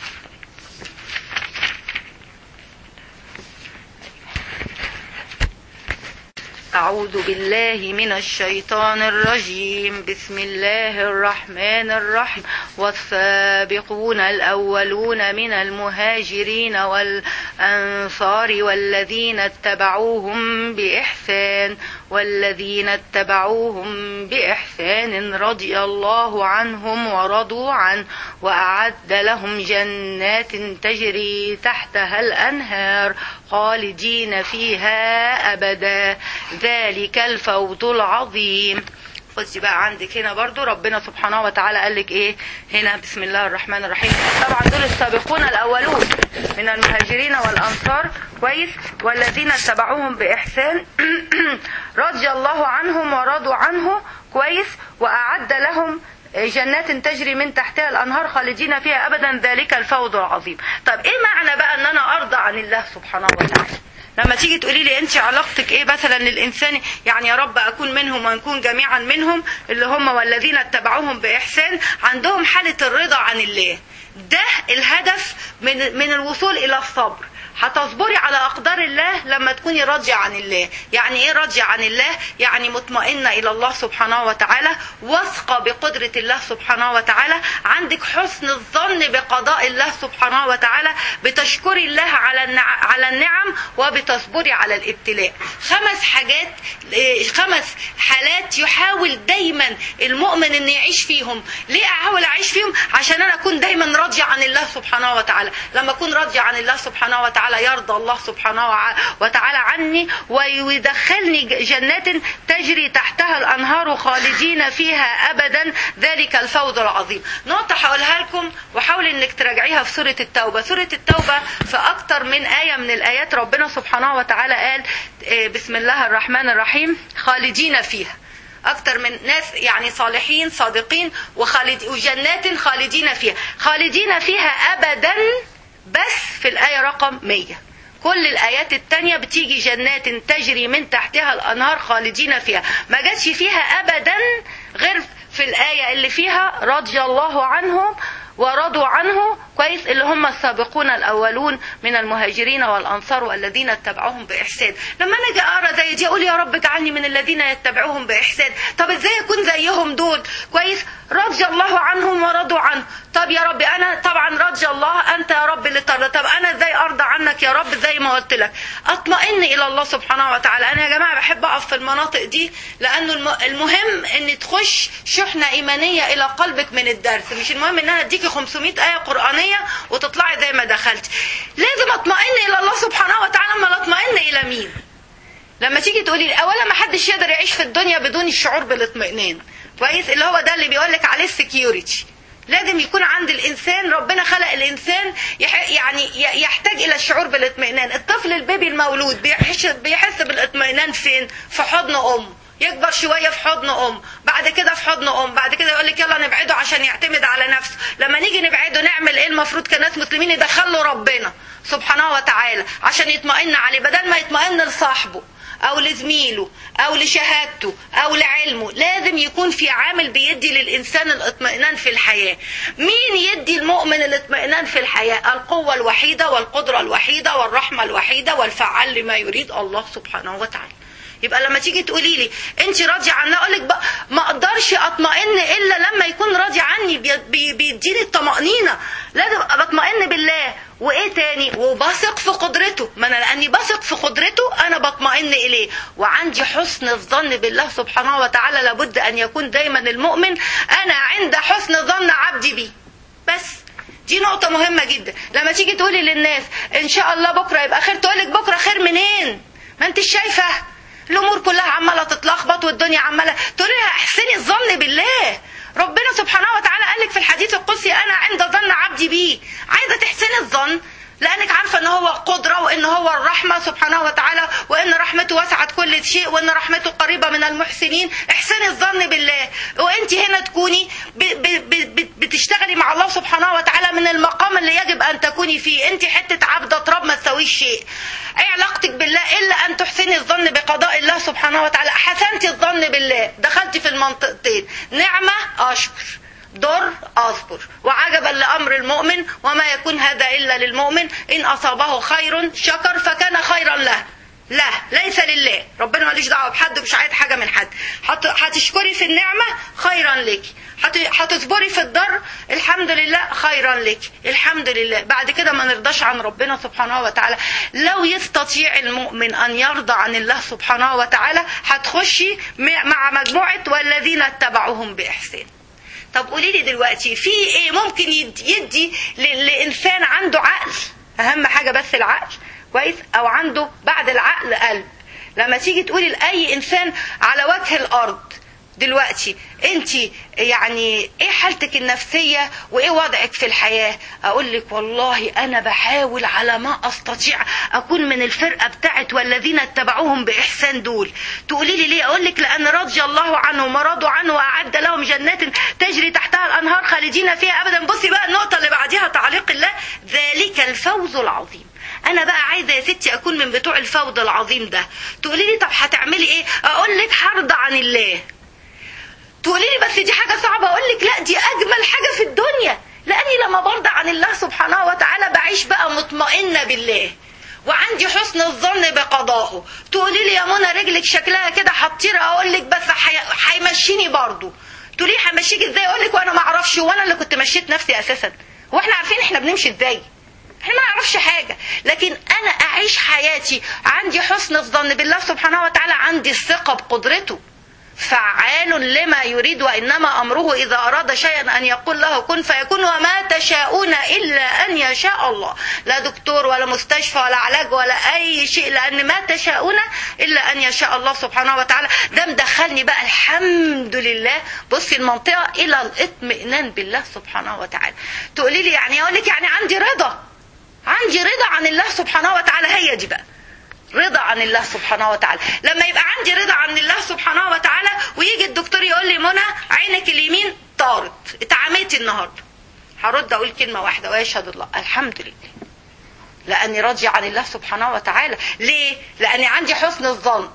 أعوذ بالله من الشيطان الرجيم بسم الله الرحمن الرحيم والسابقون الأولون من المهاجرين الأنصار والذين اتبعوهم بإحسان والذين اتبعوهم بإحسان رضي الله عنهم ورضوا عنه وأعد لهم جنات تجري تحتها الأنهار خالدين فيها أبدا ذلك الفوز العظيم خدي بقى عندك هنا برضو ربنا سبحانه وتعالى قال لك ايه هنا بسم الله الرحمن الرحيم طبعا دول السابقون الاولون من المهاجرين والانصار كويس والذين اتبعوهم باحسان رضي الله عنهم ورضوا عنه كويس واعد لهم جنات تجري من تحتها الانهار خالدين فيها ابدا ذلك الفوز العظيم طب ايه معنى بقى ان انا ارضى عن الله سبحانه وتعالى لما تيجي تقولي لي انت علاقتك ايه مثلا للانسان يعني يا رب اكون منهم ونكون جميعا منهم اللي هم والذين اتبعوهم باحسان عندهم حاله الرضا عن الله ده الهدف من من الوصول الى الصبر هتصبري على اقدار الله لما تكوني راضيه عن الله يعني ايه راضيه عن الله يعني مطمئنه الى الله سبحانه وتعالى واثقه بقدره الله سبحانه وتعالى عندك حسن الظن بقضاء الله سبحانه وتعالى بتشكري الله على النع- على النعم وبتصبري على الابتلاء خمس حاجات إيه، خمس حالات يحاول دايما المؤمن ان يعيش فيهم ليه احاول اعيش فيهم عشان انا اكون دايما راضيه عن الله سبحانه وتعالى لما اكون راضيه عن الله سبحانه وتعالى يرضى الله سبحانه وع- وتعالى عني ويدخلني ج- جنات تجري تحتها الانهار خالدين فيها ابدا ذلك الفوز العظيم نقطه هقولها لكم وحاول انك تراجعيها في سوره التوبه سوره التوبه في اكتر من ايه من الايات ربنا سبحانه وتعالى قال إيه، بسم الله الرحمن الرحيم خالدين فيها اكتر من ناس يعني صالحين صادقين وخالد وجنات خالدين فيها خالدين فيها ابدا بس في الايه رقم 100 كل الايات التانية بتيجي جنات تجري من تحتها الانهار خالدين فيها ما جاتش فيها ابدا غير في الايه اللي فيها رضي الله عنهم ورضوا عنه كويس اللي هم السابقون الاولون من المهاجرين والانصار والذين اتبعوهم باحسان لما انا اجي اقرا زي دي اقول يا رب اجعلني من الذين يتبعوهم باحسان طب ازاي اكون زيهم دول كويس رضي الله عنهم ورضوا عنه طب يا رب انا طبعا رضي الله انت يا رب اللي ترضى طب انا ازاي ارضى عنك يا رب زي ما قلت لك اطمئن الى الله سبحانه وتعالى انا يا جماعه بحب اقف في المناطق دي لانه الم- المهم ان تخش شحنه ايمانيه الى قلبك من الدرس مش المهم ان انا اديكي 500 ايه قرانيه وتطلعي زي ما دخلت لازم اطمئن الى الله سبحانه وتعالى اما اطمئن الى مين لما تيجي تقولي اولا ما حدش يقدر يعيش في الدنيا بدون الشعور بالاطمئنان كويس اللي هو ده اللي بيقول لك عليه السكيورتي لازم يكون عند الانسان ربنا خلق الانسان يح يعني ي- يحتاج الى الشعور بالاطمئنان الطفل البيبي المولود بيحس بيحس بالاطمئنان فين في حضن امه يكبر شويه في حضن ام بعد كده في حضن ام بعد كده يقول لك يلا نبعده عشان يعتمد على نفسه لما نيجي نبعده نعمل ايه المفروض كناس مسلمين يدخله ربنا سبحانه وتعالى عشان يطمئن عليه بدل ما يطمئن لصاحبه او لزميله او لشهادته او لعلمه لازم يكون في عامل بيدي للانسان الاطمئنان في الحياه مين يدي المؤمن الاطمئنان في الحياه القوه الوحيده والقدره الوحيده والرحمه الوحيده والفعال لما يريد الله سبحانه وتعالى يبقى لما تيجي تقولي لي انت راضيه عني اقول لك ما اقدرش اطمئن الا لما يكون راضي عني بي- بي- بيديني الطمانينه لازم ابقى بطمئن بالله وايه تاني وبثق في قدرته ما انا لاني بثق في قدرته انا بطمئن اليه وعندي حسن الظن بالله سبحانه وتعالى لابد ان يكون دايما المؤمن انا عند حسن ظن عبدي بي بس دي نقطة مهمة جدا لما تيجي تقولي للناس ان شاء الله بكرة يبقى خير تقولك بكرة خير منين ما انت شايفة الامور كلها عمالة تتلخبط والدنيا عمالة تقولي لها احسني الظن بالله ربنا سبحانه وتعالى قالك في الحديث القدسي انا عند ظن عبدي بي عايزة تحسني الظن لانك عارفه ان هو قدره وان هو الرحمه سبحانه وتعالى وان رحمته وسعت كل شيء وان رحمته قريبه من المحسنين احسني الظن بالله وانت هنا تكوني ب ب ب ب بتشتغلي مع الله سبحانه وتعالى من المقام اللي يجب ان تكوني فيه انت حته عبده تراب ما تسويش شيء ايه علاقتك بالله الا ان تحسني الظن بقضاء الله سبحانه وتعالى حسنتي الظن بالله دخلتي في المنطقتين نعمه اشكر ضر اصبر وعجبا لامر المؤمن وما يكون هذا الا للمؤمن ان اصابه خير شكر فكان خيرا له لا ليس لله ربنا ماليش دعوه بحد مش عايز حاجه من حد هت- هتشكري في النعمه خيرا لك هت- هتصبري في الضر الحمد لله خيرا لك الحمد لله بعد كده ما نرضاش عن ربنا سبحانه وتعالى لو يستطيع المؤمن ان يرضى عن الله سبحانه وتعالى هتخشي م- مع مجموعه والذين اتبعوهم باحسان طب قولي لي دلوقتي في ايه ممكن يد- يدي ل- لانسان عنده عقل اهم حاجه بس العقل كويس او عنده بعد العقل قلب لما تيجي تقولي لاي انسان على وجه الارض دلوقتي انت يعني ايه حالتك النفسيه وايه وضعك في الحياه اقول لك والله انا بحاول على ما استطيع اكون من الفرقه بتاعت والذين اتبعوهم باحسان دول تقولي لي ليه اقول لك لان رضي الله عنهم ورضوا عنه واعد لهم جنات تجري تحتها الانهار خالدين فيها ابدا بصي بقى النقطه اللي بعديها تعليق الله ذلك الفوز العظيم انا بقى عايزه يا ستي اكون من بتوع الفوز العظيم ده تقولي لي طب هتعملي ايه اقول لك هرضى عن الله تقولي لي بس دي حاجه صعبه اقول لك لا دي اجمل حاجه في الدنيا لاني لما برضى عن الله سبحانه وتعالى بعيش بقى مطمئنه بالله وعندي حسن الظن بقضائه تقولي لي يا منى رجلك شكلها كده هتطير اقول لك بس هي- هيمشيني برضه تقولي لي همشيك ازاي اقول لك وانا ما اعرفش وانا اللي كنت مشيت نفسي اساسا هو احنا عارفين احنا بنمشي ازاي احنا ما نعرفش حاجة لكن انا اعيش حياتي عندي حسن الظن بالله سبحانه وتعالى عندي الثقة بقدرته فعال لما يريد وانما امره اذا اراد شيئا ان يقول له كن فيكون وما تشاءون الا ان يشاء الله لا دكتور ولا مستشفى ولا علاج ولا اي شيء لان ما تشاءون الا ان يشاء الله سبحانه وتعالى ده مدخلني بقى الحمد لله بصي المنطقه الى الاطمئنان بالله سبحانه وتعالى تقولي لي يعني اقول لك يعني عندي رضا عندي رضا عن الله سبحانه وتعالى هي دي بقى رضا عن الله سبحانه وتعالى لما يبقى عندي رضا عن الله سبحانه وتعالى ويجي الدكتور يقول لي منى عينك اليمين طارت اتعميتي النهارده هرد اقول كلمه واحده ويشهد الله الحمد لله لاني راضيه عن الله سبحانه وتعالى ليه لاني عندي حسن الظن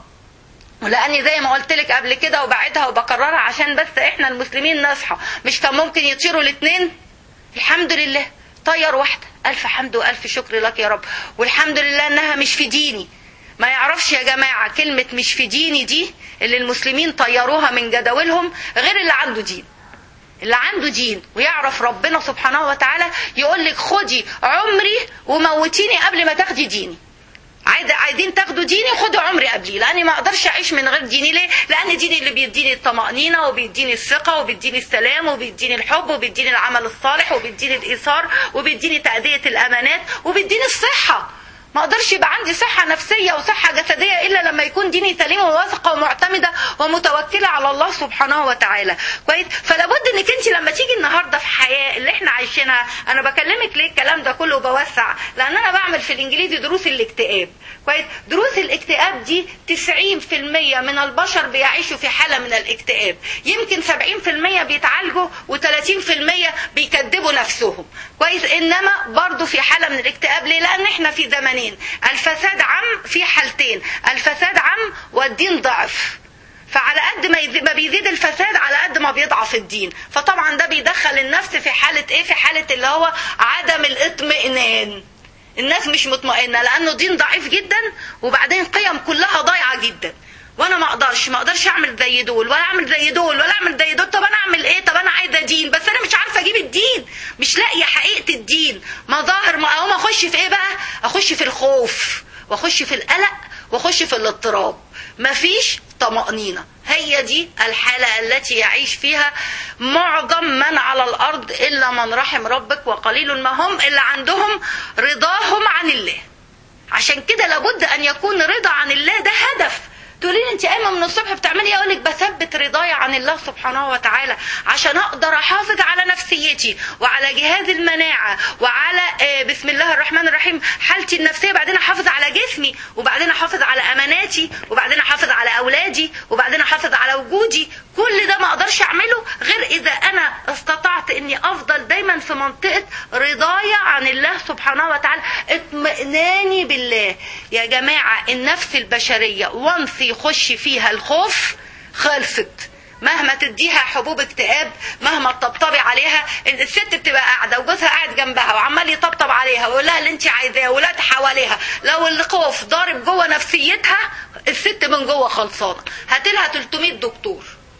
ولاني زي ما قلت لك قبل كده وبعدها وبكررها عشان بس احنا المسلمين نصحى مش كان ممكن يطيروا الاثنين الحمد لله طير واحده الف حمد والف شكر لك يا رب والحمد لله انها مش في ديني ما يعرفش يا جماعه كلمه مش في ديني دي اللي المسلمين طيروها من جداولهم غير اللي عنده دين اللي عنده دين ويعرف ربنا سبحانه وتعالى يقول لك خدي عمري وموتيني قبل ما تاخدي ديني عايز عايزين تاخدوا ديني خدوا عمري قبلي لاني ما اقدرش اعيش من غير ديني ليه لان ديني اللي بيديني الطمانينه وبيديني الثقه وبيديني السلام وبيديني الحب وبيديني العمل الصالح وبيديني الايثار وبيديني تاديه الامانات وبيديني الصحه ما اقدرش يبقى عندي صحة نفسية وصحة جسدية إلا لما يكون ديني سليم وواثقة ومعتمدة ومتوكلة على الله سبحانه وتعالى كويس فلابد انك انت لما تيجي النهارده في حياة اللي احنا عايشينها انا بكلمك ليه الكلام ده كله بوسع لان انا بعمل في الانجليزي دروس الاكتئاب كويس دروس الاكتئاب دي 90% من البشر بيعيشوا في حالة من الاكتئاب يمكن 70% بيتعالجوا و30% بيكذبوا نفسهم كويس انما برضو في حالة من الاكتئاب ليه لان احنا في زمنين الفساد عم في حالتين الفساد عم والدين ضعف فعلى قد ما يزيد ما بيزيد الفساد على قد ما بيضعف الدين فطبعا ده بيدخل النفس في حالة ايه في حالة اللي هو عدم الاطمئنان الناس مش مطمئنة لانه دين ضعيف جدا وبعدين قيم كلها ضايعة جدا وانا ما اقدرش ما اقدرش اعمل زي دول ولا اعمل زي دول ولا اعمل زي دول طب انا اعمل ايه طب انا عايزه دين بس انا مش عارفه اجيب الدين مش لاقيه حقيقه الدين مظاهر ما اقوم اخش في ايه بقى اخش في الخوف واخش في القلق واخش في الاضطراب مفيش طمأنينة هي دي الحالة التي يعيش فيها معظم من على الأرض إلا من رحم ربك وقليل ما هم اللي عندهم رضاهم عن الله عشان كده لابد أن يكون رضا عن الله ده هدف تقولي لي انت قايمه من الصبح بتعملي ايه اقول لك بثبت رضاي عن الله سبحانه وتعالى عشان اقدر احافظ على نفسيتي وعلى جهاز المناعه وعلى آه، بسم الله الرحمن الرحيم حالتي النفسيه بعدين احافظ على جسمي وبعدين احافظ على اماناتي وبعدين احافظ على اولادي وبعدين احافظ على وجودي كل ده ما اقدرش اعمله غير اذا انا استطعت اني افضل دايما في منطقه رضايا عن الله سبحانه وتعالى اطمئناني بالله يا جماعه النفس البشريه وانس يخش فيها الخوف خلصت مهما تديها حبوب اكتئاب مهما تطبطبي عليها الست بتبقى قاعده وجوزها قاعد جنبها وعمال يطبطب عليها ويقول لها اللي انت عايزاه ولاد حواليها لو الخوف ضارب جوه نفسيتها الست من جوه خلصانه هاتلها 300 دكتور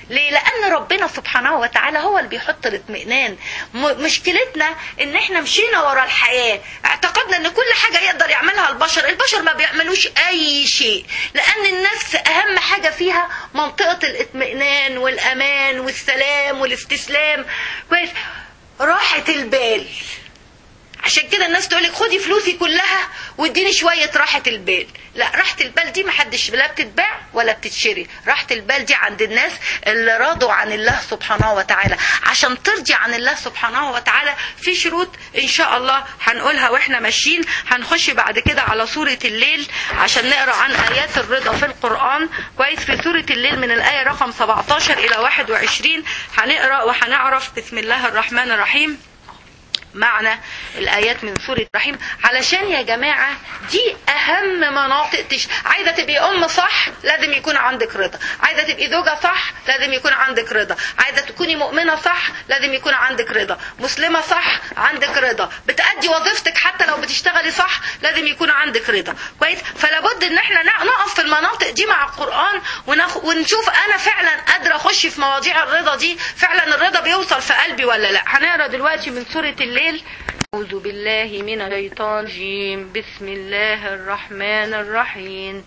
ليه لان ربنا سبحانه وتعالى هو اللي بيحط الاطمئنان م- مشكلتنا ان احنا مشينا ورا الحياه اعتقدنا ان كل حاجه يقدر يعملها البشر البشر ما بيعملوش اي شيء لان النفس اهم حاجه فيها منطقه الاطمئنان والامان والسلام والاستسلام كويس راحه البال عشان كده الناس تقولك خدي فلوسي كلها واديني شوية راحة البال لا راحة البال دي محدش لا بتتباع ولا بتتشري راحة البال دي عند الناس اللي راضوا عن الله سبحانه وتعالى عشان ترضي عن الله سبحانه وتعالى في شروط ان شاء الله هنقولها واحنا ماشيين هنخش بعد كده على سورة الليل عشان نقرا عن ايات الرضا في القرآن كويس في سورة الليل من الآية رقم 17 إلى 21 هنقرا وهنعرف بسم الله الرحمن الرحيم معنى الآيات من سورة رحيم علشان يا جماعة دي أهم مناطق تش... عايزة تبقي أم صح لازم يكون عندك رضا عايزة تبقي زوجة صح لازم يكون عندك رضا عايزة تكوني مؤمنة صح لازم يكون عندك رضا مسلمة صح عندك رضا بتأدي وظيفتك حتى لو بتشتغلي صح لازم يكون عندك رضا كويس فلا بد ان احنا نق- نقف في المناطق دي مع القرآن ونخ... ونشوف انا فعلا قادرة اخش في مواضيع الرضا دي فعلا الرضا بيوصل في قلبي ولا لا هنقرا دلوقتي من سورة الليل أعوذ بالله من الشيطان الرجيم بسم الله الرحمن الرحيم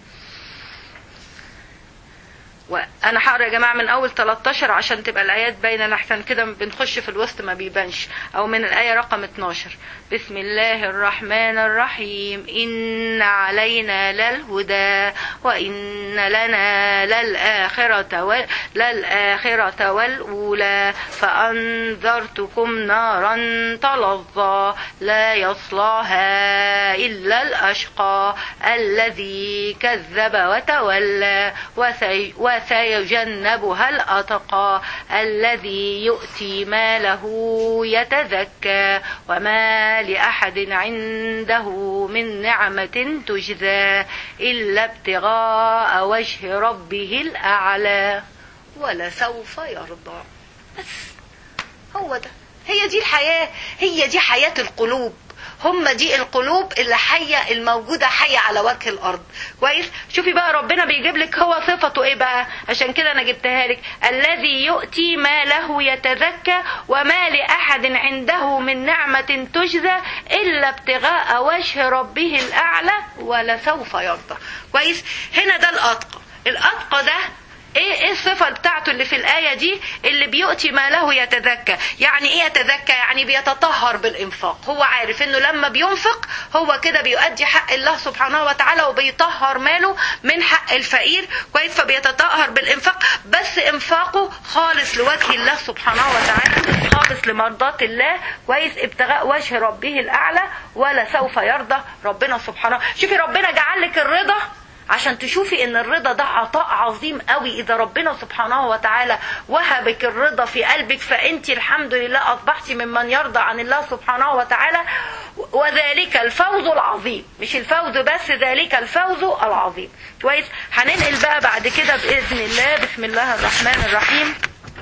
وانا هقرا يا جماعه من اول 13 عشان تبقى الايات باينه لحسن كده بنخش في الوسط ما بيبانش او من الايه رقم 12 بسم الله الرحمن الرحيم ان علينا للهدى وان لنا للاخره وال... للاخره والاولى فانذرتكم نارا تلظى لا يصلاها الا الاشقى الذي كذب وتولى وسي... وسيجنبها الأتقى الذي يؤتي ماله يتزكى وما لأحد عنده من نعمة تجزى إلا ابتغاء وجه ربه الأعلى ولسوف يرضى بس هو ده هي دي الحياة هي دي حياة القلوب هم دي القلوب اللي حية الموجودة حية على وجه الأرض كويس شوفي بقى ربنا بيجيب لك هو صفته ايه بقى عشان كده انا جبتها لك الذي يؤتي ما له يتزكى وما لأحد عنده من نعمة تجزى إلا ابتغاء وجه ربه الأعلى ولسوف يرضى كويس هنا ده الأتقى الأتقى ده ايه ايه الصفه بتاعته اللي في الايه دي اللي بيؤتي ما له يتزكى يعني ايه يتزكى يعني بيتطهر بالانفاق هو عارف انه لما بينفق هو كده بيؤدي حق الله سبحانه وتعالى وبيطهر ماله من حق الفقير كويس فبيتطهر بالانفاق بس انفاقه خالص لوجه الله سبحانه وتعالى خالص لمرضاة الله كويس ابتغاء وجه ربه الاعلى ولا سوف يرضى ربنا سبحانه شوفي ربنا جعل لك الرضا عشان تشوفي ان الرضا ده عطاء عظيم قوي اذا ربنا سبحانه وتعالى وهبك الرضا في قلبك فانت الحمد لله اصبحتي ممن يرضى عن الله سبحانه وتعالى وذلك الفوز العظيم مش الفوز بس ذلك الفوز العظيم كويس هننقل بقى بعد كده باذن الله بسم الله الرحمن الرحيم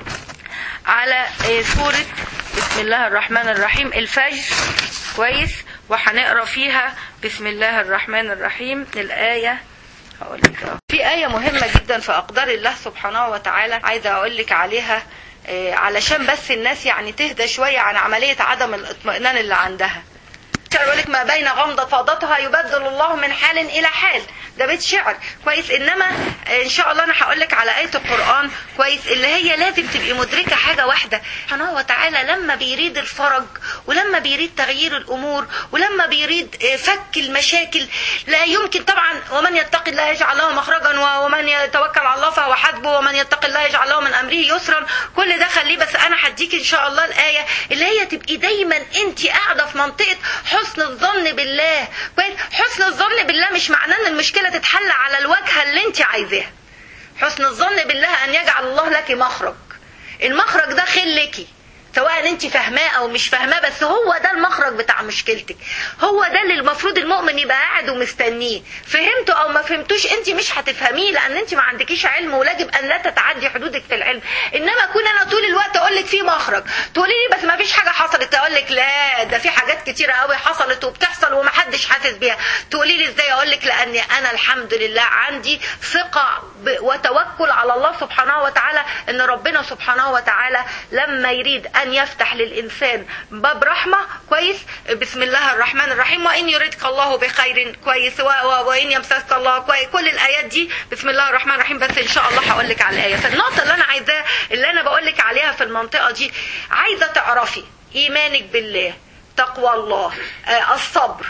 على سوره بسم الله الرحمن الرحيم الفجر كويس وهنقرا فيها بسم الله الرحمن الرحيم الايه هقول لك أهو. في آية مهمة جدا في أقدار الله سبحانه وتعالى عايزة أقول لك عليها آه، علشان بس الناس يعني تهدى شوية عن عملية عدم الاطمئنان اللي عندها يقول لك ما بين غمضة فاضتها يبدل الله من حال إلى حال ده بيت شعر كويس إنما إن شاء الله أنا هقول لك على آية القرآن كويس اللي هي لازم تبقي مدركة حاجة واحدة سبحانه وتعالى لما بيريد الفرج ولما بيريد تغيير الأمور ولما بيريد آه، فك المشاكل لا يمكن طبعا ومن يتق الله يجعل له مخرجا و- ومن يتوكل على الله فهو حسبه ومن يتق الله يجعل له من أمره يسرا كل ده خليه بس أنا هديك إن شاء الله الآية اللي هي تبقي دايما أنت قاعدة في منطقة حسن الظن بالله كويس حسن الظن بالله مش معناه ان المشكله تتحل على الواجهه اللي انت عايزاها حسن الظن بالله ان يجعل الله لك مخرج المخرج ده خير لك سواء انت فاهماه او مش فاهماه بس هو ده المخرج بتاع مشكلتك هو ده اللي المفروض المؤمن يبقى قاعد ومستنيه فهمته او ما فهمتوش انت مش هتفهميه لان انت ما عندكيش علم ويجب ان لا تتعدي حدودك في العلم انما اكون انا طول الوقت اقول لك في مخرج تقولي لي بس ما فيش حاجه حصلت اقول لك لا ده في حاجات كتيره قوي حصلت وبتحصل ومحدش حاسس بيها تقولي لي ازاي اقول لك لاني انا الحمد لله عندي ثقه وتوكل على الله سبحانه وتعالى ان ربنا سبحانه وتعالى لما يريد ان يفتح للانسان باب رحمه كويس بسم الله الرحمن الرحيم وان يردك الله بخير كويس وان يمسسك الله كويس كل الايات دي بسم الله الرحمن الرحيم بس ان شاء الله هقول لك على الايه فالنقطه اللي انا عايزاه اللي انا بقول لك عليها في المنطقه دي عايزه تعرفي ايمانك بالله تقوى الله آه الصبر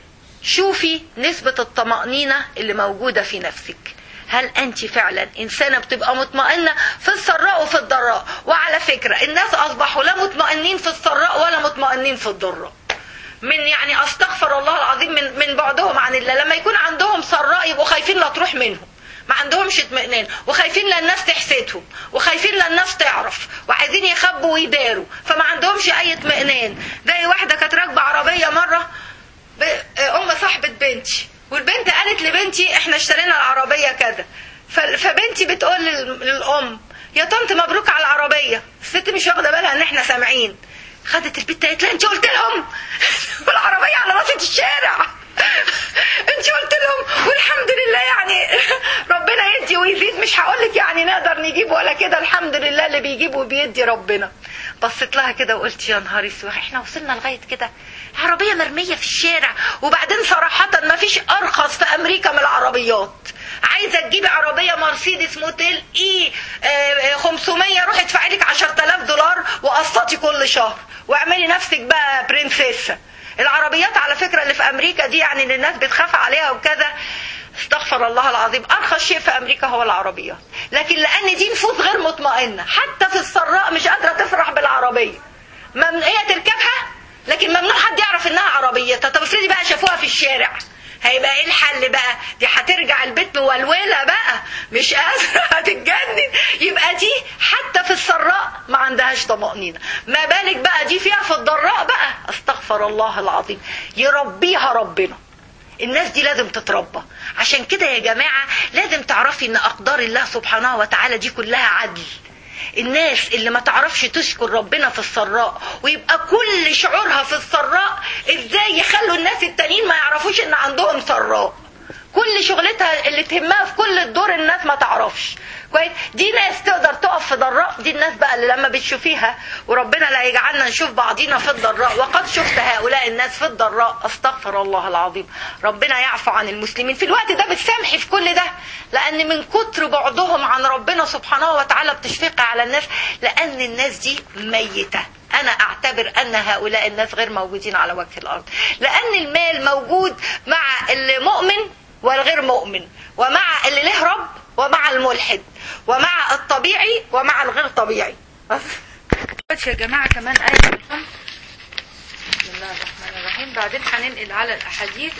شوفي نسبة الطمأنينة اللي موجودة في نفسك هل انت فعلا انسانه بتبقى مطمئنه في السراء وفي الضراء وعلى فكره الناس اصبحوا لا مطمئنين في السراء ولا مطمئنين في الضراء من يعني استغفر الله العظيم من من بعدهم عن الله لما يكون عندهم سراء يبقوا خايفين لا تروح منهم ما عندهمش اطمئنان وخايفين لا الناس تحسدهم وخايفين لا الناس تعرف وعايزين يخبوا ويداروا فما عندهمش اي اطمئنان زي واحده كانت راكبه عربيه مره ام صاحبه بنتي والبنت قالت لبنتي احنا اشترينا العربيه كذا فبنتي بتقول للام يا طنط مبروك على العربيه الست مش واخده بالها ان احنا سامعين خدت البنت قالت لها انت قلت لهم والعربيه على راسة الشارع انت قلت لهم والحمد لله يعني ربنا يدي ويزيد مش هقول لك يعني نقدر نجيب ولا كده الحمد لله اللي بيجيب وبيدي ربنا بصيت لها كده وقلت يا نهار اسود احنا وصلنا لغايه كده عربيه مرميه في الشارع وبعدين صراحه ما فيش ارخص في امريكا من العربيات عايزه تجيبي عربيه مرسيدس موتيل اي 500 روحي ادفعي لك 10000 دولار وقسطي كل شهر واعملي نفسك بقى برنسيسه العربيات على فكره اللي في امريكا دي يعني اللي الناس بتخاف عليها وكذا استغفر الله العظيم ارخص شيء في امريكا هو العربيات لكن لان دي نفوس غير مطمئنه حتى في السراء مش قادره تفرح بالعربيه ممنوع هي تركبها لكن ممنوع حد يعرف انها عربيتها طب افرضي بقى شافوها في الشارع هيبقى ايه الحل بقى دي هترجع البيت مولوله بقى مش قادره هتتجنن يبقى دي حتى في السراء ما عندهاش طمانينه ما بالك بقى دي فيها في الضراء بقى استغفر الله العظيم يربيها ربنا الناس دي لازم تتربى عشان كده يا جماعه لازم تعرفي ان اقدار الله سبحانه وتعالى دي كلها عدل الناس اللي ما تعرفش تشكر ربنا في السراء ويبقى كل شعورها في السراء ازاي يخلوا الناس التانيين ما يعرفوش ان عندهم سراء كل شغلتها اللي تهمها في كل الدور الناس ما تعرفش كويس دي ناس تقدر تقف في ضراء دي الناس بقى اللي لما بتشوفيها وربنا لا يجعلنا نشوف بعضينا في الضراء وقد شفت هؤلاء الناس في الضراء استغفر الله العظيم ربنا يعفو عن المسلمين في الوقت ده بتسامحي في كل ده لان من كتر بعدهم عن ربنا سبحانه وتعالى بتشفقي على الناس لان الناس دي ميته انا اعتبر ان هؤلاء الناس غير موجودين على وجه الارض لان المال موجود مع المؤمن والغير مؤمن ومع اللي له رب ومع الملحد ومع الطبيعي ومع الغير طبيعي بس يا جماعة كمان آية بسم الله الرحمن الرحيم بعدين هننقل على الأحاديث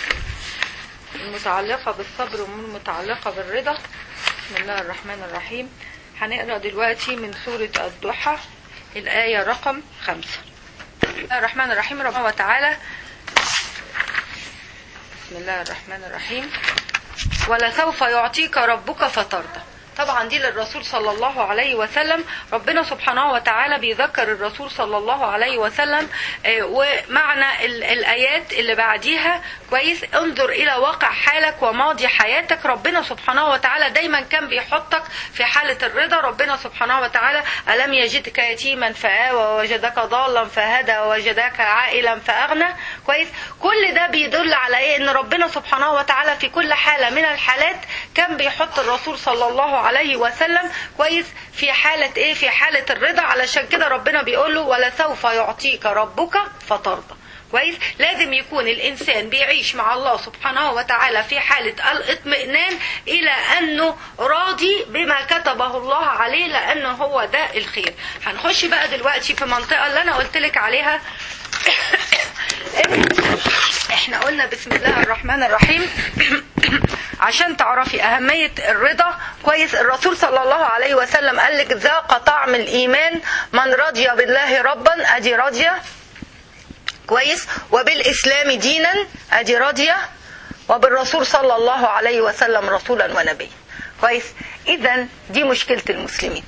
المتعلقة بالصبر والمتعلقة بالرضا بسم الله الرحمن الرحيم هنقرأ دلوقتي من سورة الضحى الآية رقم خمسة بسم الله الرحمن الرحيم ربنا وتعالى بسم الله الرحمن الرحيم ولسوف يعطيك ربك فترضى طبعا دي للرسول صلى الله عليه وسلم ربنا سبحانه وتعالى بيذكر الرسول صلى الله عليه وسلم ومعنى الآيات اللي بعديها كويس انظر إلى واقع حالك وماضي حياتك ربنا سبحانه وتعالى دايما كان بيحطك في حالة الرضا ربنا سبحانه وتعالى ألم يجدك يتيما فآوى ووجدك ضالا فهدى ووجدك عائلا فأغنى كويس كل ده بيدل على ايه ان ربنا سبحانه وتعالى في كل حالة من الحالات كان بيحط الرسول صلى الله عليه وسلم كويس في حالة ايه في حالة الرضا علشان كده ربنا بيقول له ولسوف يعطيك ربك فترضى كويس لازم يكون الانسان بيعيش مع الله سبحانه وتعالى في حالة الاطمئنان الى انه راضي بما كتبه الله عليه لانه هو ده الخير هنخش بقى دلوقتي في منطقة اللي انا قلت لك عليها احنا قلنا بسم الله الرحمن الرحيم عشان تعرفي اهميه الرضا كويس الرسول صلى الله عليه وسلم قال لك ذاق طعم الايمان من رضي بالله ربا ادي راضيه كويس وبالاسلام دينا ادي راضيه وبالرسول صلى الله عليه وسلم رسولا ونبيا كويس اذا دي مشكله المسلمين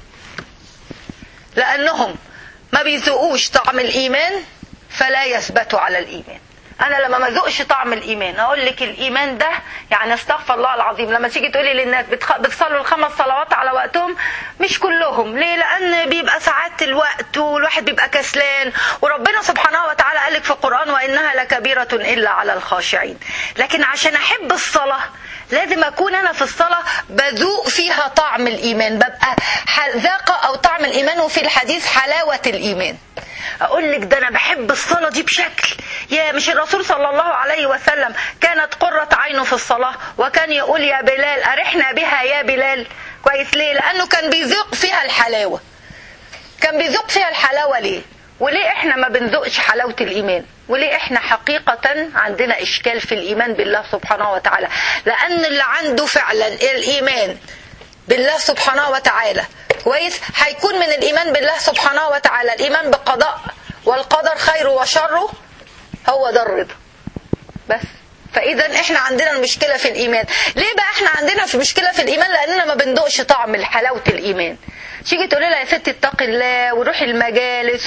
لانهم ما بيذوقوش طعم الايمان فلا يثبتوا على الايمان انا لما ما ذوقش طعم الايمان اقول لك الايمان ده يعني استغفر الله العظيم لما تيجي تقولي للناس بتخ... بتصلوا الخمس صلوات على وقتهم مش كلهم ليه لان بيبقى ساعات الوقت والواحد بيبقى كسلان وربنا سبحانه وتعالى قال لك في القران وانها لكبيره الا على الخاشعين لكن عشان احب الصلاه لازم اكون انا في الصلاه بذوق فيها طعم الايمان ببقى ذاقه او طعم الايمان وفي الحديث حلاوه الايمان اقول لك ده انا بحب الصلاه دي بشكل يا مش الرسول صلى الله عليه وسلم كانت قرة عينه في الصلاة وكان يقول يا بلال أرحنا بها يا بلال كويس ليه لأنه كان بيذوق فيها الحلاوة كان بيذوق فيها الحلاوة ليه وليه احنا ما بنذوقش حلاوة الإيمان وليه احنا حقيقة عندنا إشكال في الإيمان بالله سبحانه وتعالى لأن اللي عنده فعلا الإيمان بالله سبحانه وتعالى كويس هيكون من الإيمان بالله سبحانه وتعالى الإيمان بالقضاء والقدر خيره وشره هو ده الرضا بس فاذا احنا عندنا المشكله في الايمان ليه بقى احنا عندنا في مشكله في الايمان لاننا ما بندقش طعم حلاوه الايمان تيجي تقولي لها يا ستي اتقي الله وروحي المجالس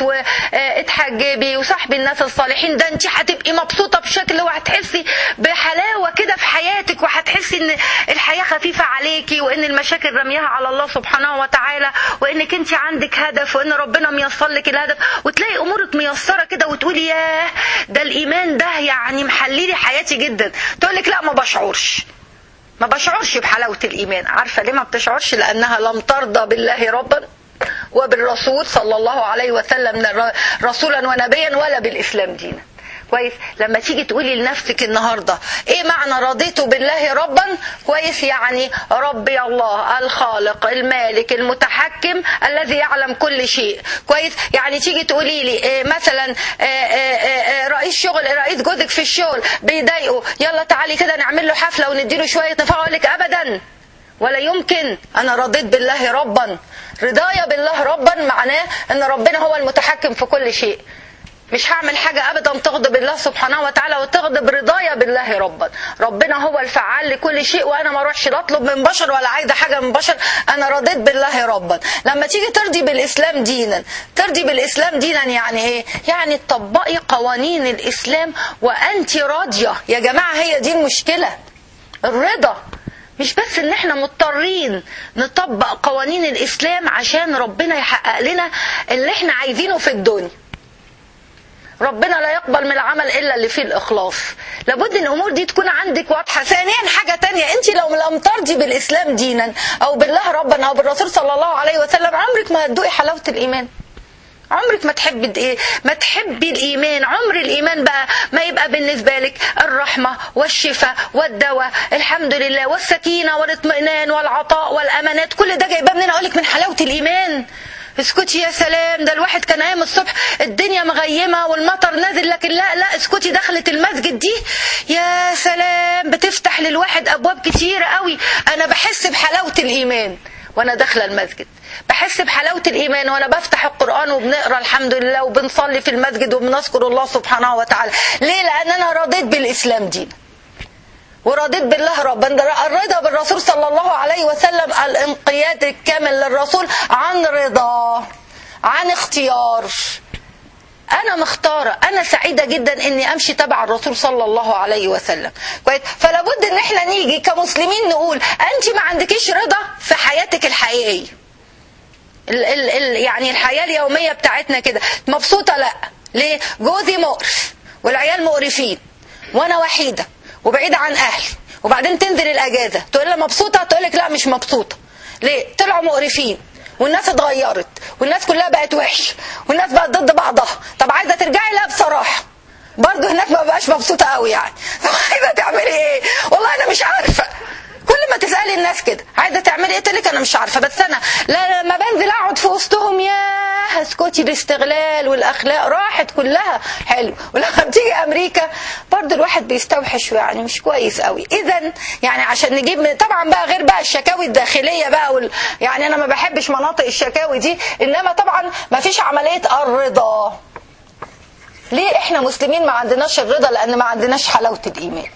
واتحجبي وصاحبي الناس الصالحين ده انت هتبقي مبسوطه بشكل وهتحسي بحلاوه كده في حياتك وهتحسي ان الحياه خفيفه عليكي وان المشاكل رميها على الله سبحانه وتعالى وانك انت عندك هدف وان ربنا ميسر لك الهدف وتلاقي امورك ميسره كده وتقولي ياه ده الايمان ده يعني محللي حياتي جدا تقول لك لا ما بشعرش ما بشعرش بحلاوة الإيمان عارفة ليه ما بتشعرش لأنها لم ترضى بالله ربا وبالرسول صلى الله عليه وسلم رسولا ونبيا ولا بالإسلام دينا كويس لما تيجي تقولي لنفسك النهارده ايه معنى رضيت بالله ربا كويس يعني ربي الله الخالق المالك المتحكم الذي يعلم كل شيء كويس يعني تيجي تقولي لي إيه مثلا إيه إيه رئيس شغل رئيس جوزك في الشغل بيضايقه يلا تعالي كده نعمل له حفله ونديله شويه نفع اقول لك ابدا ولا يمكن انا رضيت بالله ربا رضايا بالله ربا معناه ان ربنا هو المتحكم في كل شيء مش هعمل حاجة أبدا تغضب الله سبحانه وتعالى وتغضب رضايا بالله ربا ربنا هو الفعال لكل شيء وأنا ما أروحش لا أطلب من بشر ولا عايزة حاجة من بشر أنا رضيت بالله ربا لما تيجي ترضي بالإسلام دينا ترضي بالإسلام دينا يعني إيه يعني تطبقي قوانين الإسلام وأنت راضية يا جماعة هي دي المشكلة الرضا مش بس ان احنا مضطرين نطبق قوانين الاسلام عشان ربنا يحقق لنا اللي احنا عايزينه في الدنيا ربنا لا يقبل من العمل الا اللي فيه الاخلاص لابد ان الامور دي تكون عندك واضحه ثانيا حاجه تانية انت لو لم ترضي بالاسلام دينا او بالله ربا او بالرسول صلى الله عليه وسلم عمرك ما هتدوقي حلاوه الايمان عمرك ما تحبي ايه ما تحبي الايمان عمر الايمان بقى ما يبقى بالنسبه لك الرحمه والشفاء والدواء الحمد لله والسكينه والاطمئنان والعطاء والامانات كل ده جايباه منين اقول لك من حلاوه الايمان اسكتي يا سلام ده الواحد كان قايم الصبح الدنيا مغيمه والمطر نازل لكن لا لا اسكتي دخلت المسجد دي يا سلام بتفتح للواحد ابواب كتيره قوي انا بحس بحلاوه الايمان وانا داخله المسجد بحس بحلاوة الإيمان وأنا بفتح القرآن وبنقرأ الحمد لله وبنصلي في المسجد وبنذكر الله سبحانه وتعالى ليه لأن أنا رضيت بالإسلام دين ورضيت بالله ربا الرضا بالرسول صلى الله عليه وسلم الانقياد الكامل للرسول عن رضا عن اختيار انا مختاره انا سعيده جدا اني امشي تبع الرسول صلى الله عليه وسلم كويس فلا بد ان احنا نيجي كمسلمين نقول انت ما عندكيش رضا في حياتك الحقيقيه ال ال ال يعني الحياه اليوميه بتاعتنا كده مبسوطه لا ليه جوزي مقرف والعيال مقرفين وانا وحيده وبعيده عن اهلي وبعدين تنزل الاجازه تقول لها مبسوطه تقول لك لا مش مبسوطه ليه طلعوا مقرفين والناس اتغيرت والناس كلها بقت وحش والناس بقت ضد بعضها طب عايزه ترجعي لا بصراحه برضه هناك ما بقاش مبسوطه قوي يعني عايزه تعملي ايه والله انا مش عارفه كل ما تسالي الناس كده عايزه تعملي ايه تقول لك انا مش عارفه بس انا لا لما بنزل اقعد في وسطهم يا كلها اسكتي الاستغلال والاخلاق راحت كلها حلو ولما بتيجي امريكا برضه الواحد بيستوحش يعني مش كويس قوي اذا يعني عشان نجيب من طبعا بقى غير بقى الشكاوي الداخليه بقى وال يعني انا ما بحبش مناطق الشكاوي دي انما طبعا ما فيش عمليه الرضا ليه احنا مسلمين ما عندناش الرضا لان ما عندناش حلاوه الايمان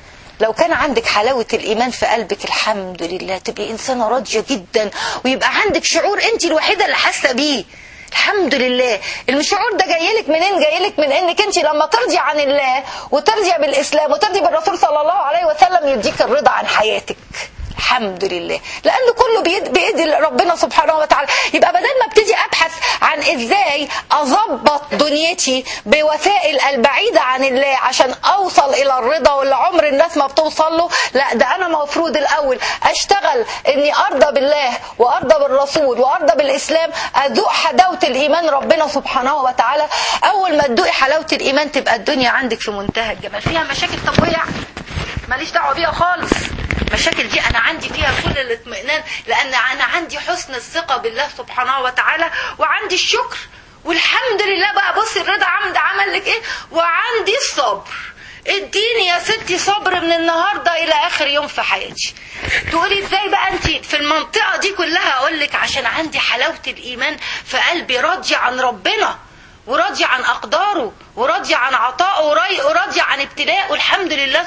لو كان عندك حلاوة الإيمان في قلبك الحمد لله تبقي إنسانة راضية جدا ويبقى عندك شعور أنت الوحيدة اللي حاسة بيه الحمد لله الشعور ده جايلك منين جايلك من انك انت لما ترضي عن الله وترضي بالاسلام وترضي بالرسول صلى الله عليه وسلم يديك الرضا عن حياتك الحمد لله لان كله بيد بايد ربنا سبحانه وتعالى يبقى بدل ما ابتدي ابحث عن ازاي اظبط دنيتي بوسائل البعيده عن الله عشان اوصل الى الرضا واللي عمر الناس ما بتوصل له لا ده انا مفروض الاول اشتغل اني ارضى بالله وارضى بالرسول وارضى بالاسلام اذوق حلاوه الايمان ربنا سبحانه وتعالى اول ما تذوقي حلاوه الايمان تبقى الدنيا عندك في منتهى الجمال فيها مشاكل طب وقع ماليش دعوه بيها خالص المشاكل دي انا عندي فيها كل الاطمئنان لان انا عندي حسن الثقه بالله سبحانه وتعالى وعندي الشكر والحمد لله بقى بصي الرضا عمد عمل لك ايه وعندي الصبر اديني يا ستي صبر من النهارده الى اخر يوم في حياتي تقولي ازاي بقى انت في المنطقه دي كلها اقول لك عشان عندي حلاوه الايمان في قلبي راضيه عن ربنا وراضي عن أقداره وراضي عن عطائه وراضي عن ابتلاءه الحمد لله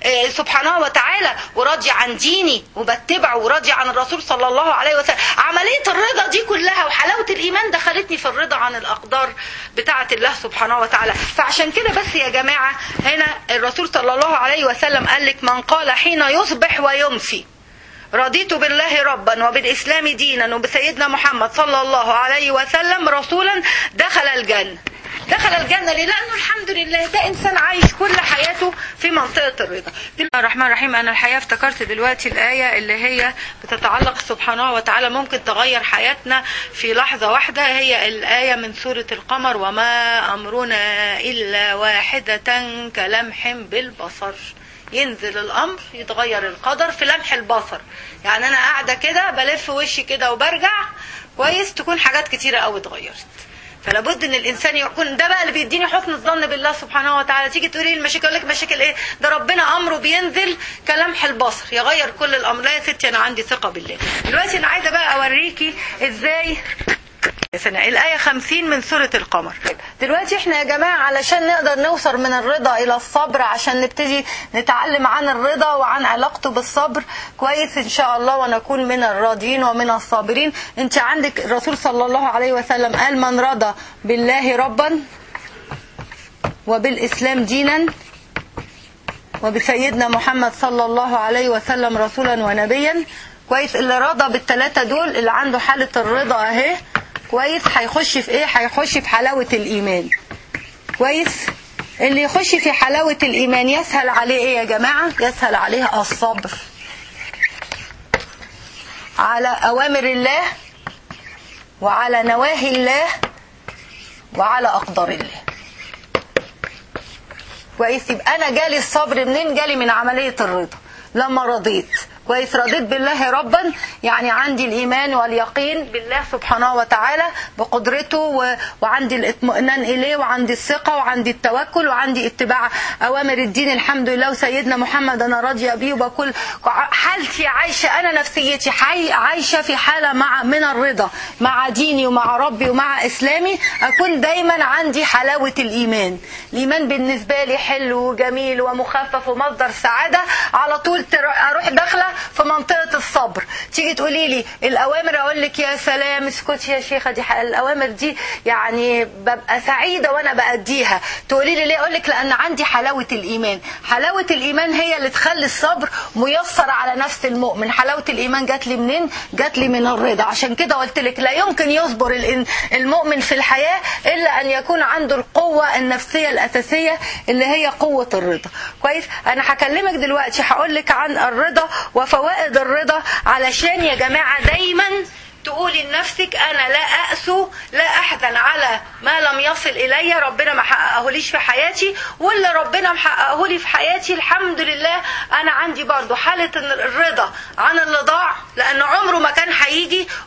سبحانه وتعالى وراضي عن ديني وبتبعه وراضي عن الرسول صلى الله عليه وسلم عملية الرضا دي كلها وحلاوة الإيمان دخلتني في الرضا عن الأقدار بتاعة الله سبحانه وتعالى فعشان كده بس يا جماعة هنا الرسول صلى الله عليه وسلم قال لك من قال حين يصبح ويمسي رضيت بالله ربا وبالإسلام دينا وبسيدنا محمد صلى الله عليه وسلم رسولا دخل الجنة دخل الجنة ليه؟ لأنه الحمد لله ده إنسان عايش كل حياته في منطقة الرضا بسم الله الرحمن الرحيم أنا الحقيقة افتكرت دلوقتي الآية اللي هي بتتعلق سبحانه وتعالى ممكن تغير حياتنا في لحظة واحدة هي الآية من سورة القمر وما أمرنا إلا واحدة كلمح بالبصر ينزل الامر يتغير القدر في لمح البصر يعني انا قاعده كده بلف وشي كده وبرجع كويس تكون حاجات كتيره قوي اتغيرت فلا بد ان الانسان يكون ده بقى اللي بيديني حسن الظن بالله سبحانه وتعالى تيجي تقولي المشاكل اقول لك مشاكل ايه ده ربنا امره بينزل كلمح البصر يغير كل الامر لا يا ستي انا عندي ثقه بالله دلوقتي انا عايزه بقى اوريكي ازاي سنة الآية 50 من سورة القمر دلوقتي احنا يا جماعة علشان نقدر نوصل من الرضا إلى الصبر عشان نبتدي نتعلم عن الرضا وعن علاقته بالصبر كويس إن شاء الله ونكون من الراضين ومن الصابرين انت عندك الرسول صلى الله عليه وسلم قال من رضى بالله ربا وبالإسلام دينا وبسيدنا محمد صلى الله عليه وسلم رسولا ونبيا كويس اللي رضى بالثلاثة دول اللي عنده حالة الرضا اهي كويس هيخش في ايه هيخش في حلاوة الايمان كويس اللي يخش في حلاوة الايمان يسهل عليه ايه يا جماعة يسهل عليه الصبر على اوامر الله وعلى نواهي الله وعلى اقدار الله كويس يبقى انا جالي الصبر منين جالي من عملية الرضا لما رضيت كويس رضيت بالله ربا يعني عندي الإيمان واليقين بالله سبحانه وتعالى بقدرته و... وعندي الاطمئنان إليه وعندي الثقة وعندي التوكل وعندي اتباع أوامر الدين الحمد لله وسيدنا محمد أنا راضية بيه وبكل حالتي عايشة أنا نفسيتي حي... عايشة في حالة مع من الرضا مع ديني ومع ربي ومع إسلامي أكون دايما عندي حلاوة الإيمان الإيمان بالنسبة لي حلو وجميل ومخفف ومصدر سعادة على طول أروح داخلة في منطقة الصبر تيجي تقولي لي الأوامر أقول لك يا سلام اسكتي يا شيخة دي الأوامر دي يعني ببقى سعيدة وأنا بأديها تقولي لي ليه أقول لك لأن عندي حلاوة الإيمان حلاوة الإيمان هي اللي تخلي الصبر ميسر على نفس المؤمن حلاوة الإيمان جات لي منين جات لي من الرضا عشان كده قلت لك لا يمكن يصبر المؤمن في الحياة إلا أن يكون عنده القوة النفسية الأساسية اللي هي قوة الرضا كويس أنا هكلمك دلوقتي هقول لك عن الرضا وفوائد الرضا علشان يا جماعة دايما تقولي لنفسك انا لا اسو لا احزن على ما لم يصل الي ربنا ما حققهوليش في حياتي واللي ربنا محققهولي في حياتي الحمد لله انا عندي برضو حالة الرضا عن اللي ضاع لان عمره ما كان هيجي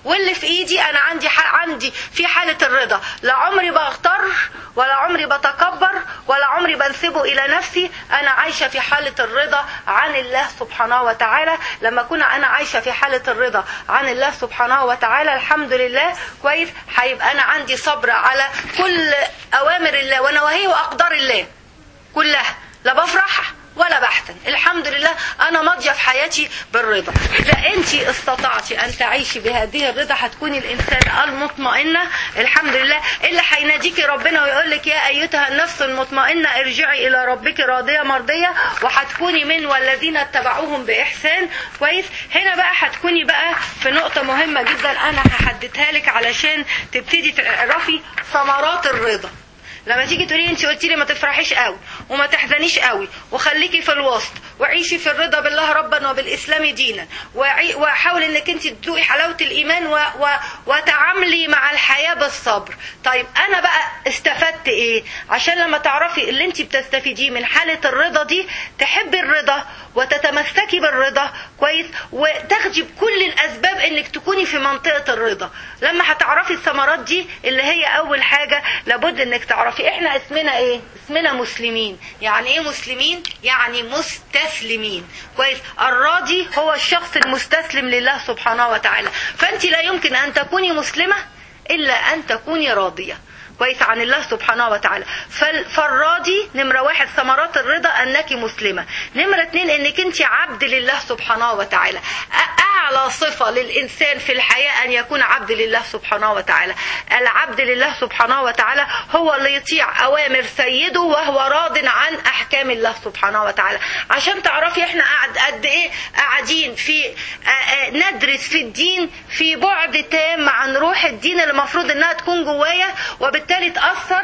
واللي في ايدي انا عندي عندي في حاله الرضا لا عمري بغتر ولا عمري بتكبر ولا عمري بنسبه الى نفسي انا عايشه في حاله الرضا عن الله سبحانه وتعالى لما اكون انا عايشه في حاله الرضا عن الله سبحانه وتعالى الحمد لله كويس هيبقى انا عندي صبر على كل اوامر الله ونواهيه واقدار الله كلها لا بفرح ولا بحزن الحمد لله انا ماضيه في حياتي بالرضا اذا انت استطعتي ان تعيشي بهذه الرضا هتكوني الانسان المطمئنه الحمد لله اللي هيناديكي ربنا ويقول لك يا ايتها النفس المطمئنه ارجعي الى ربك راضيه مرضيه وهتكوني من والذين اتبعوهم باحسان كويس هنا بقى هتكوني بقى في نقطه مهمه جدا انا هحددها لك علشان تبتدي تعرفي ثمرات الرضا لما تيجي تقولي انت قلتي لي ما تفرحيش قوي وما تحزنيش قوي وخليكي في الوسط وعيشي في الرضا بالله ربا وبالاسلام دينا وحاول انك انت تذوقي حلاوه الايمان و... و... وتعاملي مع الحياه بالصبر طيب انا بقى استفدت ايه عشان لما تعرفي اللي انت بتستفيديه من حاله الرضا دي تحبي الرضا وتتمسكي بالرضا كويس وتاخدي بكل الاسباب انك تكوني في منطقه الرضا لما هتعرفي الثمرات دي اللي هي اول حاجه لابد انك تعرفي احنا اسمنا ايه اسمنا مسلمين يعني ايه مسلمين يعني مستسلمين كويس الراضي هو الشخص المستسلم لله سبحانه وتعالى فانت لا يمكن ان تكوني مسلمه الا ان تكوني راضيه كويس عن الله سبحانه وتعالى فالراضي نمرة واحد ثمرات الرضا أنك مسلمة نمرة اتنين أنك أنت عبد لله سبحانه وتعالى أعلى صفة للإنسان في الحياة أن يكون عبد لله سبحانه وتعالى العبد لله سبحانه وتعالى هو اللي يطيع أوامر سيده وهو راض عن أحكام الله سبحانه وتعالى عشان تعرفي احنا قاعد قد ايه قاعدين في ندرس في الدين في بعد تام عن روح الدين اللي المفروض انها تكون جوايا وبالتالي وبالتالي تأثر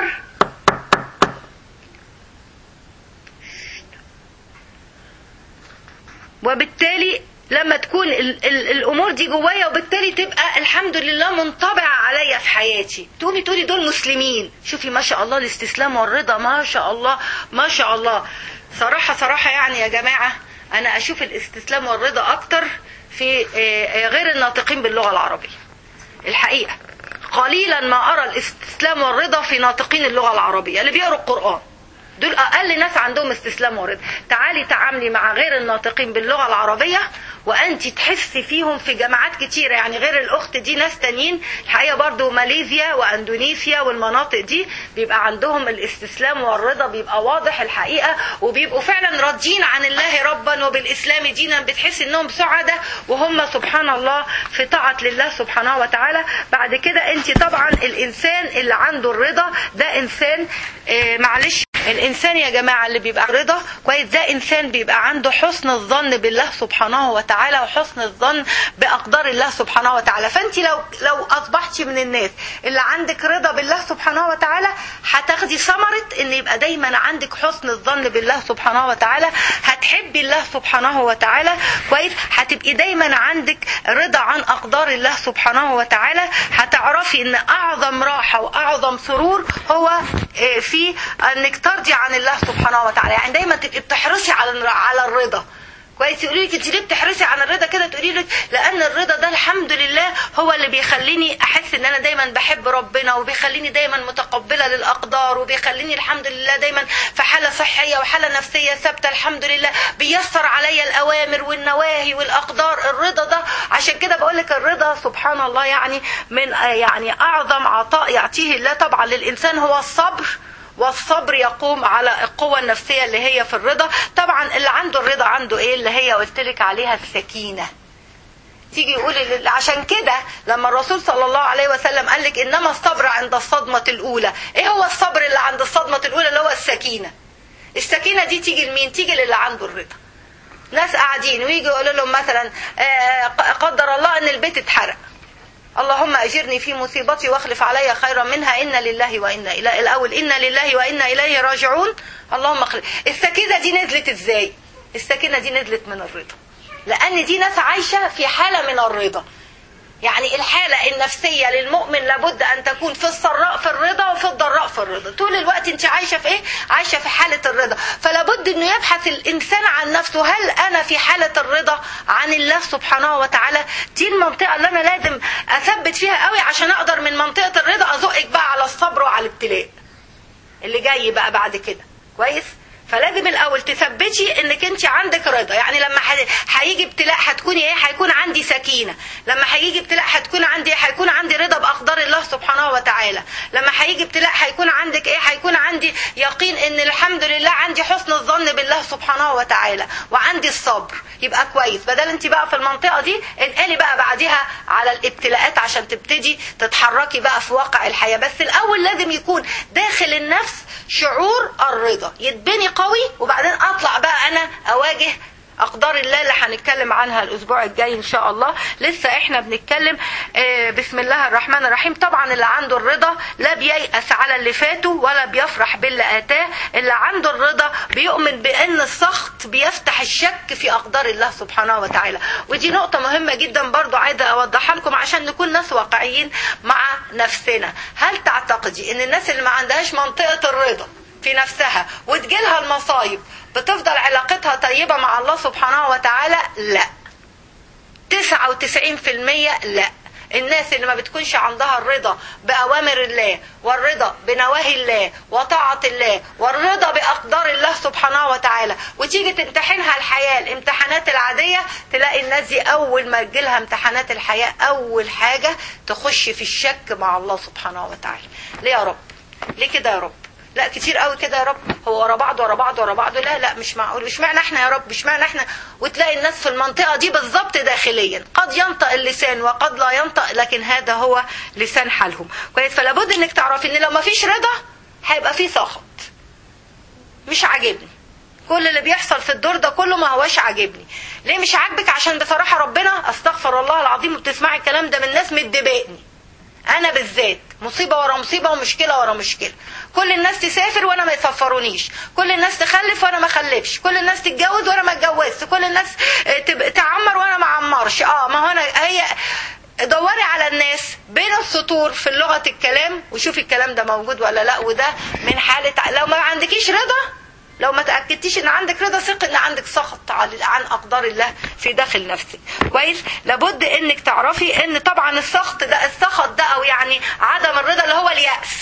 وبالتالي لما تكون ال ال الامور دي جوايا وبالتالي تبقى الحمد لله منطبعه عليا في حياتي تقومي تقولي دول مسلمين شوفي ما شاء الله الاستسلام والرضا ما شاء الله ما شاء الله صراحه صراحه يعني يا جماعه انا اشوف الاستسلام والرضا اكتر في غير الناطقين باللغه العربيه الحقيقه قليلا ما أرى الاستسلام والرضا في ناطقين اللغة العربية اللي بيقروا القرآن دول أقل ناس عندهم استسلام ورضا تعالي تعاملي مع غير الناطقين باللغة العربية وانت تحسي فيهم في جامعات كتيرة يعني غير الاخت دي ناس تانيين الحقيقة برضو ماليزيا واندونيسيا والمناطق دي بيبقى عندهم الاستسلام والرضا بيبقى واضح الحقيقة وبيبقوا فعلا راضيين عن الله ربا وبالاسلام دينا بتحس انهم سعداء وهم سبحان الله في طاعة لله سبحانه وتعالى بعد كده انت طبعا الانسان اللي عنده الرضا ده انسان آه معلش الانسان يا جماعه اللي بيبقى رضا كويس ده انسان بيبقى عنده حسن الظن بالله سبحانه وتعالى وحسن الظن باقدار الله سبحانه وتعالى فانت لو لو اصبحتي من الناس اللي عندك رضا بالله سبحانه وتعالى هتاخدي ثمره ان يبقى دايما عندك حسن الظن بالله سبحانه وتعالى هتحبي الله سبحانه وتعالى كويس هتبقي دايما عندك رضا عن اقدار الله سبحانه وتعالى هتعرفي ان اعظم راحه واعظم سرور هو في انك ترضي عن الله سبحانه وتعالى يعني دايما تبقي بتحرصي على على الرضا كويس يقولوا لك انت ليه بتحرصي عن الرضا كده تقولي لك لان الرضا ده الحمد لله هو اللي بيخليني احس ان انا دايما بحب ربنا وبيخليني دايما متقبله للاقدار وبيخليني الحمد لله دايما في حاله صحيه وحاله نفسيه ثابته الحمد لله بيسر عليا الاوامر والنواهي والاقدار الرضا ده عشان كده بقول لك الرضا سبحان الله يعني من يعني اعظم عطاء يعطيه الله طبعا للانسان هو الصبر والصبر يقوم على القوة النفسية اللي هي في الرضا طبعا اللي عنده الرضا عنده ايه اللي هي قلت لك عليها السكينة تيجي يقول عشان كده لما الرسول صلى الله عليه وسلم قال لك انما الصبر عند الصدمة الاولى ايه هو الصبر اللي عند الصدمة الاولى اللي هو السكينة السكينة دي تيجي لمين تيجي للي عنده الرضا ناس قاعدين ويجي يقولوا لهم مثلا قدر الله ان البيت اتحرق اللهم اجرني في مصيبتي واخلف علي خيرا منها انا لله وانا الى الاول انا لله وانا اليه راجعون اللهم اخلف السكينه دي نزلت ازاي السكينه دي نزلت من الرضا لان دي ناس عايشه في حاله من الرضا يعني الحالة النفسية للمؤمن لابد أن تكون في السراء في الرضا وفي الضراء في الرضا طول الوقت أنت عايشة في إيه؟ عايشة في حالة الرضا فلابد أنه يبحث الإنسان عن نفسه هل أنا في حالة الرضا عن الله سبحانه وتعالى دي المنطقة اللي أنا لازم أثبت فيها قوي عشان أقدر من منطقة الرضا أزقك بقى على الصبر وعلى الابتلاء اللي جاي بقى بعد كده كويس فلازم الاول تثبتي انك انت عندك رضا يعني لما هيجي ابتلاء هتكوني ايه هيكون عندي سكينه لما هيجي ابتلاء هتكون عندي ايه هيكون عندي رضا باقدار الله سبحانه وتعالى لما هيجي ابتلاء هيكون عندك ايه هيكون عندي يقين ان الحمد لله عندي حسن الظن بالله سبحانه وتعالى وعندي الصبر يبقى كويس بدل انت بقى في المنطقه دي انقلي بقى بعديها على الابتلاءات عشان تبتدي تتحركي بقى في واقع الحياه بس الاول لازم يكون داخل النفس شعور الرضا يتبني قوي وبعدين اطلع بقى انا اواجه اقدار الله اللي هنتكلم عنها الاسبوع الجاي ان شاء الله لسه احنا بنتكلم آه بسم الله الرحمن الرحيم طبعا اللي عنده الرضا لا بييأس على اللي فاته ولا بيفرح باللي اتاه اللي عنده الرضا بيؤمن بان السخط بيفتح الشك في اقدار الله سبحانه وتعالى ودي نقطة مهمة جدا برضو عايزة اوضحها لكم عشان نكون ناس واقعيين مع نفسنا هل تعتقدي ان الناس اللي ما عندهاش منطقة الرضا في نفسها وتجيلها المصايب بتفضل علاقتها طيبة مع الله سبحانه وتعالى لا 99% لا الناس اللي ما بتكونش عندها الرضا بأوامر الله والرضا بنواهي الله وطاعة الله والرضا بأقدار الله سبحانه وتعالى وتيجي تمتحنها الحياة الامتحانات العادية تلاقي الناس دي أول ما تجيلها امتحانات الحياة أول حاجة تخش في الشك مع الله سبحانه وتعالى ليه يا رب ليه كده يا رب لا كتير قوي كده يا رب هو ورا بعض ورا بعض ورا بعض لا لا مش معقول مش معنى احنا يا رب مش معنى احنا وتلاقي الناس في المنطقه دي بالظبط داخليا قد ينطق اللسان وقد لا ينطق لكن هذا هو لسان حالهم كويس فلا بد انك تعرفي ان لو ما فيش رضا هيبقى في سخط مش عاجبني كل اللي بيحصل في الدور ده كله ما هوش عاجبني ليه مش عاجبك عشان بصراحه ربنا استغفر الله العظيم وبتسمعي الكلام ده من ناس متدبقني انا بالذات مصيبة ورا مصيبة ومشكلة ورا مشكلة كل الناس تسافر وانا ما يسفرونيش كل الناس تخلف وانا ما اخلفش كل الناس تتجوز وانا ما اتجوزش كل الناس تعمر وانا ما عمرش اه ما هو انا هي دوري على الناس بين السطور في لغة الكلام وشوفي الكلام ده موجود ولا لا وده من حالة لو ما عندكيش رضا لو ما تاكدتيش ان عندك رضا ثق ان عندك سخط عن اقدار الله في داخل نفسك كويس لابد انك تعرفي ان طبعا السخط ده السخط ده او يعني عدم الرضا اللي هو الياس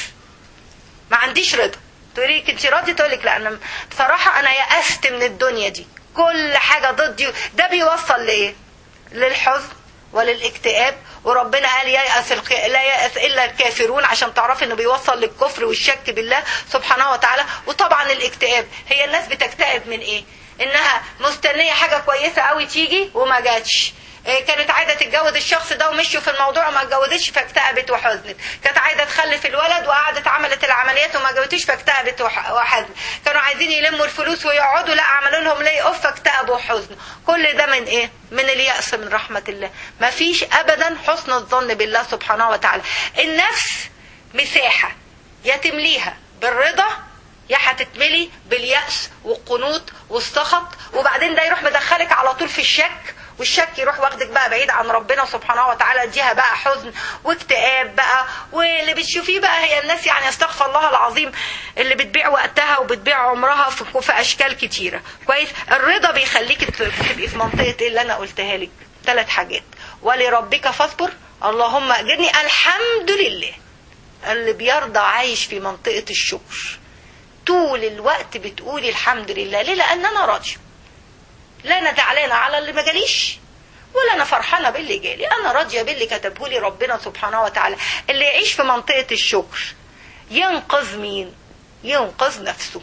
ما عنديش رضا تقولي انت راضي تقول لك لا انا بصراحه انا يأست من الدنيا دي كل حاجه ضدي ده بيوصل لايه للحزن وللاكتئاب وربنا قال ييأس الق... لا ييأس الا الكافرون عشان تعرفي انه بيوصل للكفر والشك بالله سبحانه وتعالى وطبعا الاكتئاب هي الناس بتكتئب من ايه انها مستنيه حاجه كويسه قوي تيجي وما جاتش كانت عايزه تتجوز الشخص ده ومشوا في الموضوع وما اتجوزتش فاكتئبت وحزنت كانت عايزه تخلف الولد وقعدت عملت العمليات وما جابتوش فاكتئبت وحزنت كانوا عايزين يلموا الفلوس ويقعدوا لا عملوا لهم لي اوف فاكتئبوا وحزن كل ده من ايه من اليأس من رحمة الله ما فيش ابدا حسن الظن بالله سبحانه وتعالى النفس مساحة يا تمليها بالرضا يا هتتملي باليأس والقنوط والسخط وبعدين ده يروح مدخلك على طول في الشك والشك يروح واخدك بقى بعيد عن ربنا سبحانه وتعالى اديها بقى حزن واكتئاب بقى واللي بتشوفيه بقى هي الناس يعني استغفر الله العظيم اللي بتبيع وقتها وبتبيع عمرها في, في اشكال كتيره كويس الرضا بيخليك تبقي في منطقه ايه اللي انا قلتها لك ثلاث حاجات ولربك فاصبر اللهم اجرني الحمد لله اللي بيرضى عايش في منطقه الشكر طول الوقت بتقولي الحمد لله ليه لان انا راضيه لا انا زعلانه على اللي ما جاليش ولا انا فرحانه باللي جالي انا راضيه باللي كتبه لي ربنا سبحانه وتعالى اللي يعيش في منطقه الشكر ينقذ مين ينقذ نفسه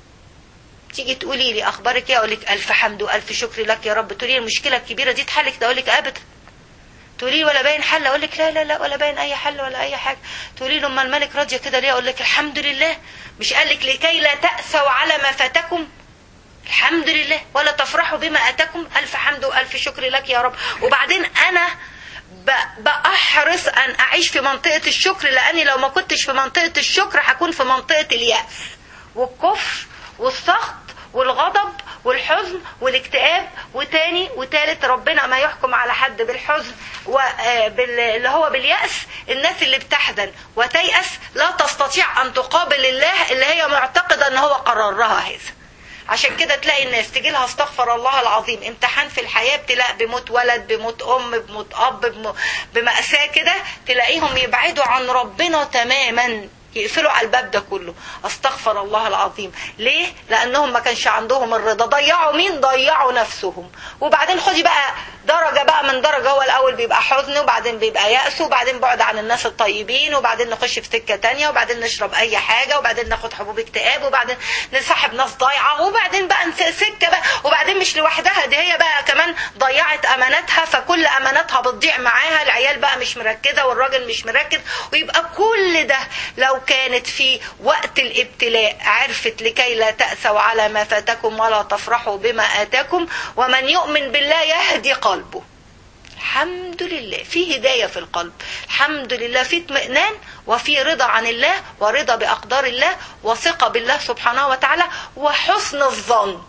تيجي تقولي لي اخبارك ايه اقول لك الف حمد والف شكر لك يا رب تقولي المشكله الكبيره دي اتحلت اقول لك ابدا تقولي لي ولا باين حل اقول لك لا لا لا ولا باين اي حل ولا اي حاجه تقولي له اما الملك راضيه كده ليه اقول لك الحمد لله مش قال لك لكي لا تاسوا على ما فاتكم الحمد لله ولا تفرحوا بما اتاكم الف حمد والف شكر لك يا رب وبعدين انا بأحرص أن أعيش في منطقة الشكر لأني لو ما كنتش في منطقة الشكر هكون في منطقة اليأس والكفر والسخط والغضب والحزن والاكتئاب وتاني وتالت ربنا ما يحكم على حد بالحزن واللي هو باليأس الناس اللي بتحزن وتيأس لا تستطيع أن تقابل الله اللي هي معتقدة أن هو قررها هذا عشان كده تلاقي الناس تجي لها استغفر الله العظيم امتحان في الحياه ابتلاء بموت ولد بموت ام بموت اب بم- بمأساة كده تلاقيهم يبعدوا عن ربنا تماما يقفلوا على الباب ده كله استغفر الله العظيم ليه لانهم ما كانش عندهم الرضا ضيعوا مين ضيعوا نفسهم وبعدين خدي بقى درجة بقى من درجة هو الأول بيبقى حزن وبعدين بيبقى يأس وبعدين بعد عن الناس الطيبين وبعدين نخش في سكة تانية وبعدين نشرب أي حاجة وبعدين ناخد حبوب اكتئاب وبعدين نصاحب ناس ضايعة وبعدين بقى نس- سكة بقى وبعدين مش لوحدها دي هي بقى كمان ضيعت أماناتها فكل أماناتها بتضيع معاها العيال بقى مش مركزة والراجل مش مركز ويبقى كل ده لو كانت في وقت الابتلاء عرفت لكي لا تأسوا على ما فاتكم ولا تفرحوا بما آتاكم ومن يؤمن بالله يهدي قلبه الحمد لله في هداية في القلب الحمد لله في اطمئنان وفي رضا عن الله ورضا بأقدار الله وثقة بالله سبحانه وتعالى وحسن الظن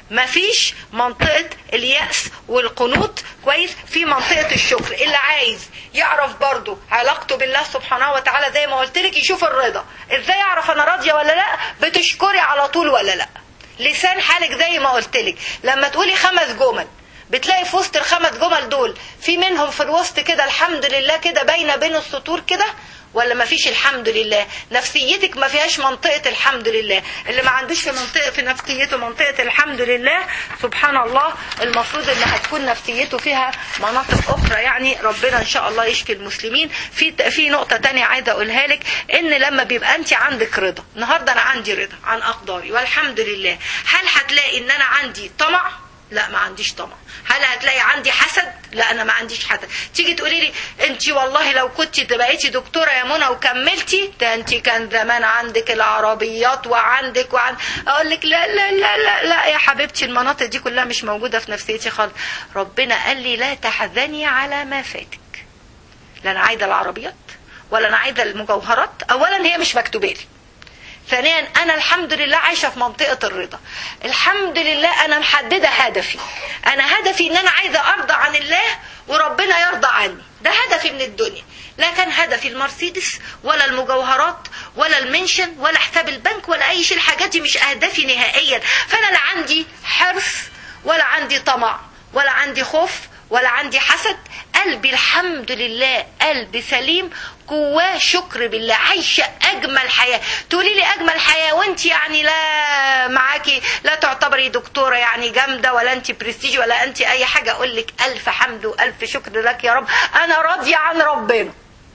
مفيش منطقة اليأس والقنوط كويس في منطقة الشكر اللي عايز يعرف برضو علاقته بالله سبحانه وتعالى زي ما قلت لك يشوف الرضا ازاي يعرف انا راضية ولا لا بتشكري على طول ولا لا لسان حالك زي ما قلت لك لما تقولي خمس جمل بتلاقي في وسط الخمس جمل دول في منهم في الوسط كده الحمد لله كده باينه بين السطور كده ولا ما فيش الحمد لله نفسيتك ما فيهاش منطقة الحمد لله اللي ما عندوش في منطقة في نفسيته منطقة الحمد لله سبحان الله المفروض ان هتكون نفسيته فيها مناطق اخرى يعني ربنا ان شاء الله يشفي المسلمين في في نقطة تانية عايزة اقولها لك ان لما بيبقى انت عندك رضا النهاردة انا عندي رضا عن اقداري والحمد لله هل هتلاقي ان انا عندي طمع لا ما عنديش طمع هل هتلاقي عندي حسد لا انا ما عنديش حسد تيجي تقولي لي انت والله لو كنت بقيتي دكتوره يا منى وكملتي ده انت كان زمان عندك العربيات وعندك وعن اقول لك لا لا لا لا لا يا حبيبتي المناطق دي كلها مش موجوده في نفسيتي خالص ربنا قال لي لا تحزني على ما فاتك لا انا عايزه العربيات ولا انا عايزه المجوهرات اولا هي مش مكتوبه لي ثانيا انا الحمد لله عايشه في منطقه الرضا الحمد لله انا محدده هدفي انا هدفي ان انا عايزه ارضى عن الله وربنا يرضى عني ده هدفي من الدنيا لا كان هدفي المرسيدس ولا المجوهرات ولا المنشن ولا حساب البنك ولا اي شيء الحاجات دي مش اهدافي نهائيا فانا لا عندي حرص ولا عندي طمع ولا عندي خوف ولا عندي حسد قلبي الحمد لله قلبي سليم جواه شكر بالله عايشة أجمل حياة تقولي لي أجمل حياة وانت يعني لا معاكي لا تعتبري دكتورة يعني جامدة ولا انت برستيج ولا انت أي حاجة أقول لك ألف حمد وألف شكر لك يا رب أنا راضية عن ربنا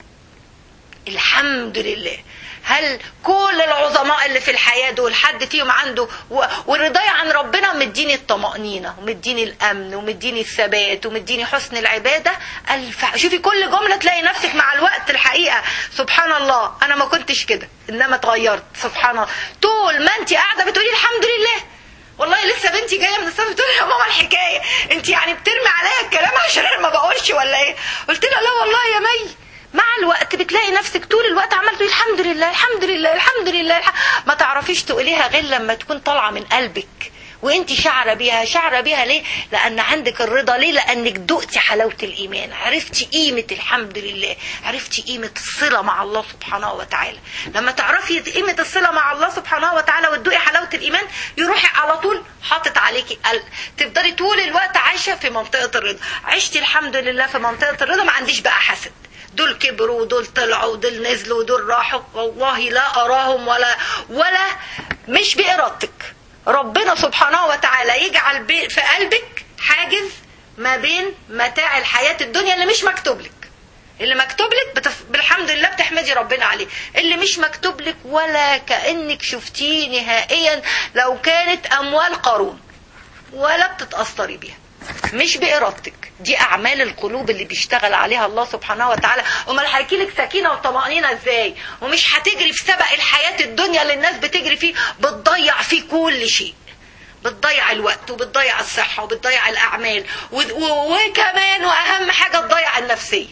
الحمد لله هل كل العظماء اللي في الحياة دول حد فيهم عنده و- ورضايا عن ربنا مديني الطمأنينة ومديني الأمن ومديني الثبات ومديني حسن العبادة الف... شوفي كل جملة تلاقي نفسك مع الوقت الحقيقة سبحان الله أنا ما كنتش كده إنما اتغيرت سبحان الله طول ما أنت قاعدة بتقولي الحمد لله والله لسه بنتي جايه من الصف بتقول لي يا ماما الحكايه انت يعني بترمي عليا الكلام عشان انا ما بقولش ولا ايه قلت لها لا والله يا مي مع الوقت بتلاقي نفسك طول الوقت عمال تقولي الحمد لله الحمد لله الحمد لله الح... ما تعرفيش تقوليها غير لما تكون طالعه من قلبك وانت شعره بيها شعره بيها ليه لان عندك الرضا ليه لانك دقتي حلاوه الايمان عرفتي قيمه الحمد لله عرفتي قيمه الصله مع الله سبحانه وتعالى لما تعرفي قيمه الصله مع الله سبحانه وتعالى وتدوقي حلاوه الايمان يروحي على طول حاطط عليكي قلب تفضلي طول الوقت عايشه في منطقه الرضا عشتي الحمد لله في منطقه الرضا ما عنديش بقى حسد دول كبروا ودول طلعوا ودول نزلوا ودول راحوا والله لا اراهم ولا ولا مش بارادتك ربنا سبحانه وتعالى يجعل بي- في قلبك حاجز ما بين متاع الحياة الدنيا اللي مش مكتوب لك اللي مكتوب لك بتف... بالحمد لله بتحمدي ربنا عليه اللي مش مكتوب لك ولا كأنك شفتيه نهائيا لو كانت أموال قارون ولا بتتأثري بيها مش بإرادتك دي أعمال القلوب اللي بيشتغل عليها الله سبحانه وتعالى أمال هيجي لك سكينة وطمأنينة إزاي ومش هتجري في سبق الحياة الدنيا اللي الناس بتجري فيه بتضيع فيه كل شيء بتضيع الوقت وبتضيع الصحة وبتضيع الأعمال و- و- وكمان وأهم حاجة تضيع النفسية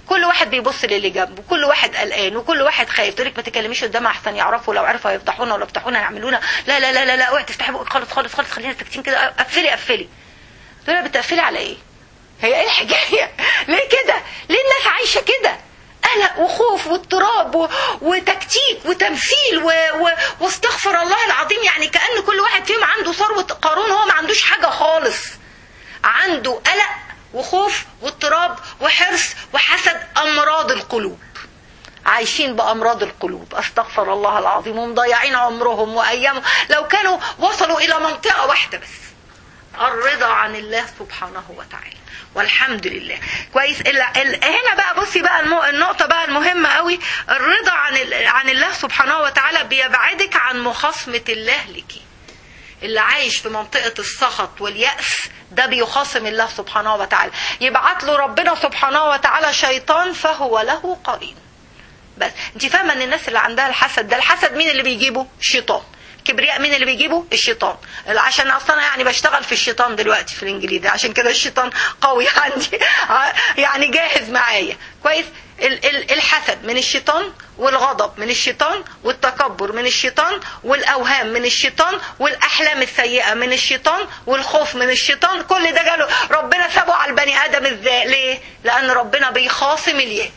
كل واحد بيبص للي جنبه كل واحد قلقان وكل واحد خايف تقول لك ما تكلميش قدام احسن يعرفوا لو عرفوا هيفضحونا ولو فتحونا يعملونا لا لا لا لا لا اوعي تفتحي بقك خالص خالص خالص خلينا ساكتين كده قفلي قفلي تقول لها بتقفلي على ايه هي ايه الحكايه ليه كده ليه الناس عايشه كده قلق وخوف واضطراب و... وتكتيك وتمثيل و... و... واستغفر الله العظيم يعني كأن كل واحد فيهم عنده ثروة قارون هو ما عندوش حاجة خالص عنده قلق وخوف واضطراب وحرص وحسد أمراض القلوب عايشين بأمراض القلوب أستغفر الله العظيم ومضيعين عمرهم وأيامهم لو كانوا وصلوا إلى منطقة واحدة بس الرضا عن الله سبحانه وتعالى والحمد لله كويس ال... ال... هنا بقى بصي بقى الم... النقطة بقى المهمة قوي الرضا عن ال... عن الله سبحانه وتعالى بيبعدك عن مخاصمة الله لك اللي عايش في منطقة السخط واليأس ده بيخاصم الله سبحانه وتعالى يبعت له ربنا سبحانه وتعالى شيطان فهو له قرين بس انت فاهمه ان الناس اللي عندها الحسد ده الحسد مين اللي بيجيبه الشيطان كبرياء مين اللي بيجيبه الشيطان عشان اصلا يعني بشتغل في الشيطان دلوقتي في الانجليزي عشان كده الشيطان قوي عندي يعني جاهز معايا كويس الحسد من الشيطان والغضب من الشيطان والتكبر من الشيطان والاوهام من الشيطان والاحلام السيئه من الشيطان والخوف من الشيطان كل ده جاله ربنا سابه على البني ادم ازاي ليه لان ربنا بيخاصم الياس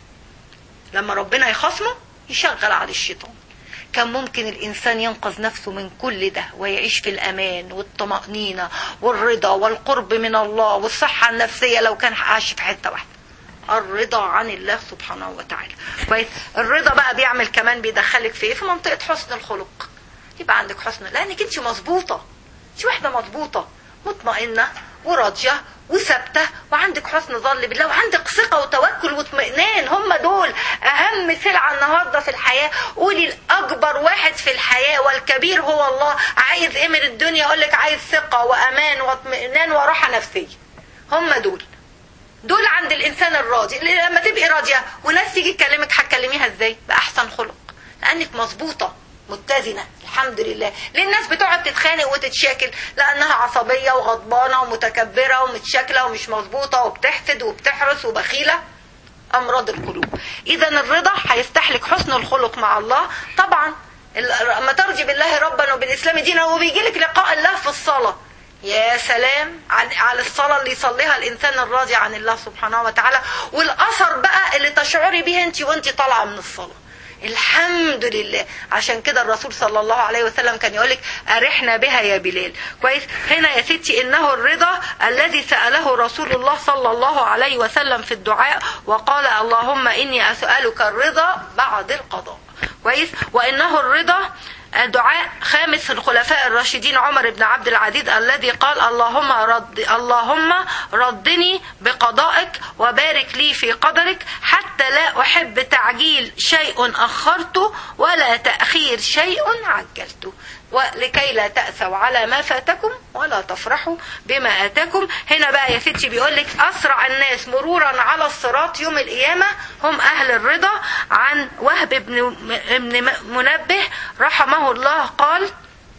لما ربنا يخاصمه يشغل على الشيطان كان ممكن الإنسان ينقذ نفسه من كل ده ويعيش في الأمان والطمأنينة والرضا والقرب من الله والصحة النفسية لو كان عاش في حتة واحدة الرضا عن الله سبحانه وتعالى كويس الرضا بقى بيعمل كمان بيدخلك في ايه في منطقة حسن الخلق يبقى عندك حسن لأنك انت مظبوطة انت واحدة مظبوطة مطمئنة وراضية وثابته وعندك حسن ظن بالله وعندك ثقه وتوكل واطمئنان هم دول اهم سلعه النهارده في الحياه قولي الاكبر واحد في الحياه والكبير هو الله عايز ايه من الدنيا اقول لك عايز ثقه وامان واطمئنان وراحه نفسيه هم دول دول عند الانسان الراضي لما تبقي راضيه وناس تيجي تكلمك هتكلميها ازاي باحسن خلق لانك مظبوطه متزنه الحمد لله ليه الناس بتقعد تتخانق وتتشاكل لانها عصبيه وغضبانه ومتكبره ومتشاكله ومش مظبوطه وبتحسد وبتحرس وبخيله امراض القلوب اذا الرضا هيفتح لك حسن الخلق مع الله طبعا اما ترجي بالله ربا وبالاسلام دينا وبيجي لك لقاء الله في الصلاه يا سلام على الصلاة اللي يصليها الإنسان الراضي عن الله سبحانه وتعالى والأثر بقى اللي تشعري به أنت وأنت طالعة من الصلاة الحمد لله عشان كده الرسول صلى الله عليه وسلم كان يقولك أرحنا بها يا بلال كويس هنا يا ستي إنه الرضا الذي سأله رسول الله صلى الله عليه وسلم في الدعاء وقال اللهم إني أسألك الرضا بعد القضاء كويس وإنه الرضا دعاء خامس الخلفاء الراشدين عمر بن عبد العزيز الذي قال اللهم رد اللهم ردني بقضائك وبارك لي في قدرك حتى لا احب تعجيل شيء اخرته ولا تاخير شيء عجلته ولكي لا تأسوا على ما فاتكم ولا تفرحوا بما آتاكم هنا بقى يا ستي بيقول لك أسرع الناس مرورا على الصراط يوم القيامة هم أهل الرضا عن وهب بن بن منبه رحمه الله قال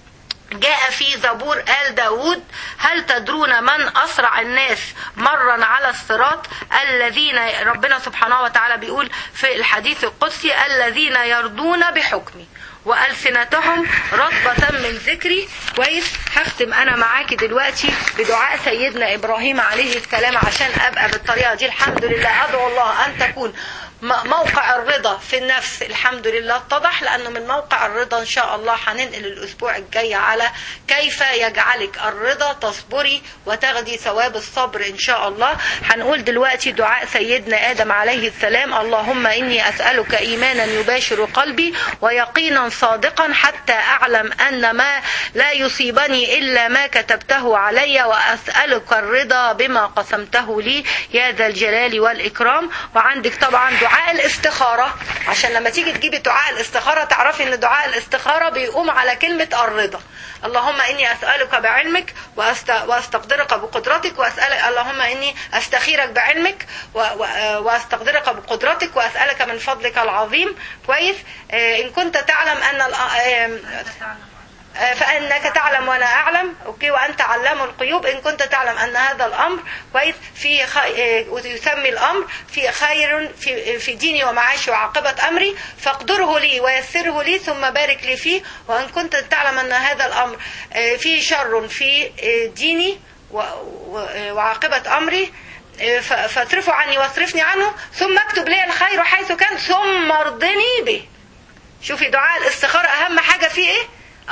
جاء في زبور آل داود هل تدرون من أسرع الناس مرا على الصراط الذين ربنا سبحانه وتعالى بيقول في الحديث القدسي الذين يرضون بحكمي وألسنتهم رطبة من ذكري كويس هختم أنا معاكي دلوقتي بدعاء سيدنا إبراهيم عليه السلام عشان أبقى بالطريقة دي الحمد لله أدعو الله أن تكون موقع الرضا في النفس الحمد لله اتضح لانه من موقع الرضا ان شاء الله هننقل الاسبوع الجاي على كيف يجعلك الرضا تصبري وتاخدي ثواب الصبر ان شاء الله هنقول دلوقتي دعاء سيدنا ادم عليه السلام اللهم اني اسالك ايمانا يباشر قلبي ويقينا صادقا حتى اعلم ان ما لا يصيبني الا ما كتبته علي واسالك الرضا بما قسمته لي يا ذا الجلال والاكرام وعندك طبعا دعاء دعاء الاستخارة عشان لما تيجي تجيبي دعاء الاستخارة تعرفي ان دعاء الاستخارة بيقوم على كلمة الرضا اللهم اني اسألك بعلمك وأست... واستقدرك بقدرتك واسألك اللهم اني استخيرك بعلمك و... و... واستقدرك بقدرتك واسألك من فضلك العظيم كويس آه ان كنت تعلم ان ال... آه آه، فانك تعلم وانا اعلم اوكي وانت علام الغيوب ان كنت تعلم ان هذا الامر كويس في خي... آه، ويسمي الامر في خير في في ديني ومعاشي وعاقبه امري فاقدره لي ويسره لي ثم بارك لي فيه وان كنت تعلم ان هذا الامر آه، فيه شر في آه، ديني و- و- آه، وعاقبه امري آه، ف- فاصرفه عني واصرفني عنه ثم اكتب لي الخير حيث كان ثم ارضني به شوفي دعاء الاستخارة أهم حاجة فيه إيه؟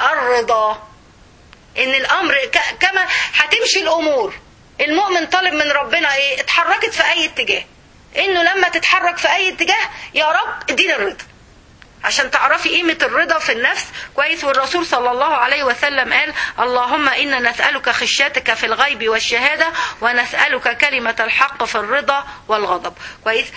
الرضا إن الأمر ك- كما هتمشي الأمور المؤمن طالب من ربنا إيه؟ اتحركت في أي اتجاه إنه لما تتحرك في أي اتجاه يا رب اديني الرضا عشان تعرفي قيمة الرضا في النفس كويس والرسول صلى الله عليه وسلم قال اللهم إنا نسألك خشيتك في الغيب والشهادة ونسألك كلمة الحق في الرضا والغضب كويس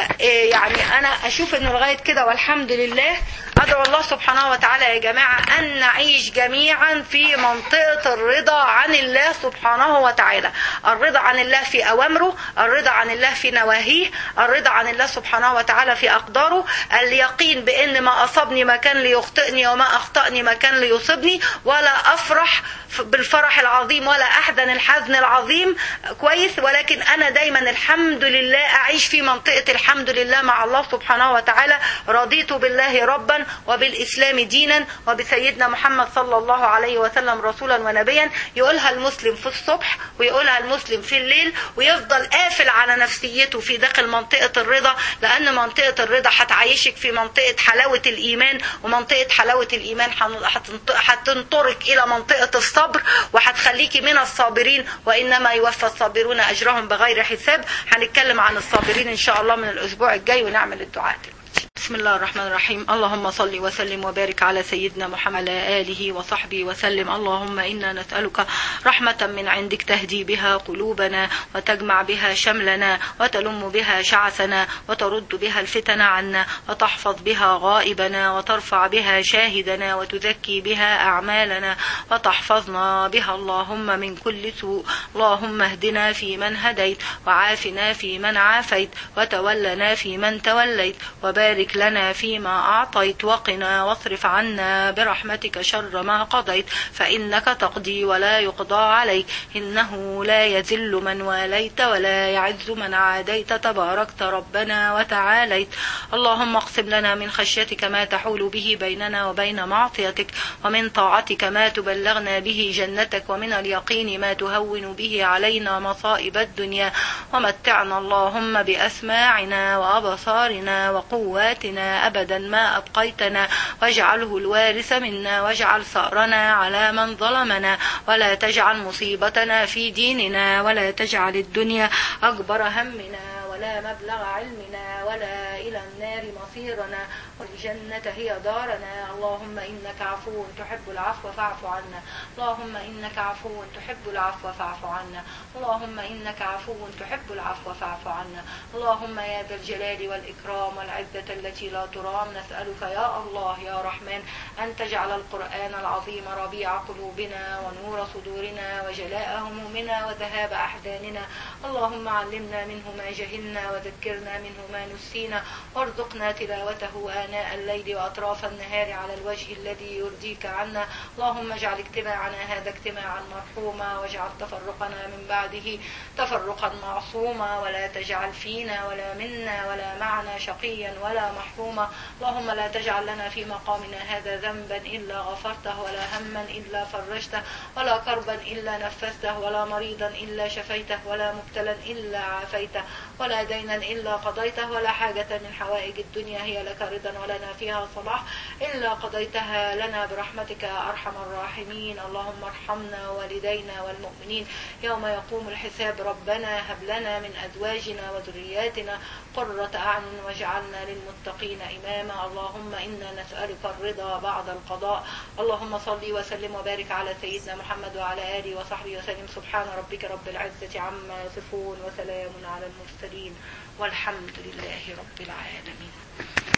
فيعني أنا أشوف إنه لغاية كده والحمد لله أدعو الله سبحانه وتعالى يا جماعة أن نعيش جميعا في منطقة الرضا عن الله سبحانه وتعالى الرضا عن الله في أوامره الرضا عن الله في نواهيه الرضا عن الله سبحانه وتعالى في أقداره اليقين بأن ما أصابني ما كان ليخطئني وما أخطأني ما كان ليصيبني ولا أفرح بالفرح العظيم ولا أحزن الحزن العظيم كويس ولكن أنا دايما الحمد لله أعيش في منطقة الحمد لله مع الله سبحانه وتعالى رضيت بالله ربا وبالإسلام دينا وبسيدنا محمد صلى الله عليه وسلم رسولا ونبيا يقولها المسلم في الصبح ويقولها المسلم في الليل ويفضل قافل على نفسيته في داخل منطقة الرضا لأن منطقة الرضا هتعيشك في منطقة حلاوة الإيمان ومنطقة حلاوة الإيمان هتنط- هتنطرك إلى منطقة الصبر وهتخليكي من الصابرين وإنما يوفى الصابرون أجرهم بغير حساب هنتكلم عن الصابرين إن شاء الله من الأسبوع الجاي ونعمل الدعاء دلوقتي. بسم الله الرحمن الرحيم اللهم صل وسلم وبارك على سيدنا محمد على آله وصحبه وسلم اللهم إنا نسألك رحمة من عندك تهدي بها قلوبنا وتجمع بها شملنا وتلم بها شعثنا وترد بها الفتن عنا وتحفظ بها غائبنا وترفع بها شاهدنا وتزكي بها أعمالنا وتحفظنا بها اللهم من كل سوء اللهم اهدنا في من هديت وعافنا في من عافيت وتولنا في من توليت وبارك لنا فيما أعطيت وقنا واصرف عنا برحمتك شر ما قضيت فإنك تقضي ولا يقضى عليك إنه لا يذل من واليت ولا يعز من عاديت تباركت ربنا وتعاليت اللهم اقسم لنا من خشيتك ما تحول به بيننا وبين معصيتك ومن طاعتك ما تبلغنا به جنتك ومن اليقين ما تهون به علينا مصائب الدنيا ومتعنا اللهم بأسماعنا وأبصارنا وقواتنا أبدا ما أبقيتنا واجعله الوارث منا واجعل ثأرنا على من ظلمنا ولا تجعل مصيبتنا في ديننا ولا تجعل الدنيا أكبر همنا ولا مبلغ علمنا ولا إلى النار مصيرنا والجنة هي دارنا اللهم إنك عفو تحب العفو فاعف عنا اللهم إنك عفو تحب العفو فاعف عنا اللهم إنك عفو تحب العفو فاعف عنا اللهم يا ذا الجلال والإكرام والعزة التي لا ترام نسألك يا الله يا رحمن أن تجعل القرآن العظيم ربيع قلوبنا ونور صدورنا وجلاء همومنا وذهاب أحزاننا اللهم علمنا منه ما جهلنا وذكرنا منه ما نسينا وارزقنا تلاوته آناء الليل وأطراف النهار على الوجه الذي يرضيك عنا اللهم اجعل اجتماعنا هذا اجتماعا مرحوما واجعل تفرقنا من بعده تفرقا معصوما ولا تجعل فينا ولا منا ولا معنا شقيا ولا محروما اللهم لا تجعل لنا في مقامنا هذا ذنبا إلا غفرته ولا هما إلا فرجته ولا كربا إلا نفسته ولا مريضا إلا شفيته ولا مبتلا إلا عافيته ولا دينا إلا قضيته ولا حاجة من حوائج الدنيا هي لك رضا ولنا فيها صلاح إلا قضيتها لنا برحمتك يا أرحم الراحمين اللهم ارحمنا والدينا والمؤمنين يوم يقوم الحساب ربنا هب لنا من أزواجنا وذرياتنا قرة أعين واجعلنا للمتقين إماما اللهم إنا نسألك الرضا بعد القضاء اللهم صل وسلم وبارك على سيدنا محمد وعلى آله وصحبه وسلم سبحان ربك رب العزة عما يصفون وسلام على المرسلين والحمد لله رب العالمين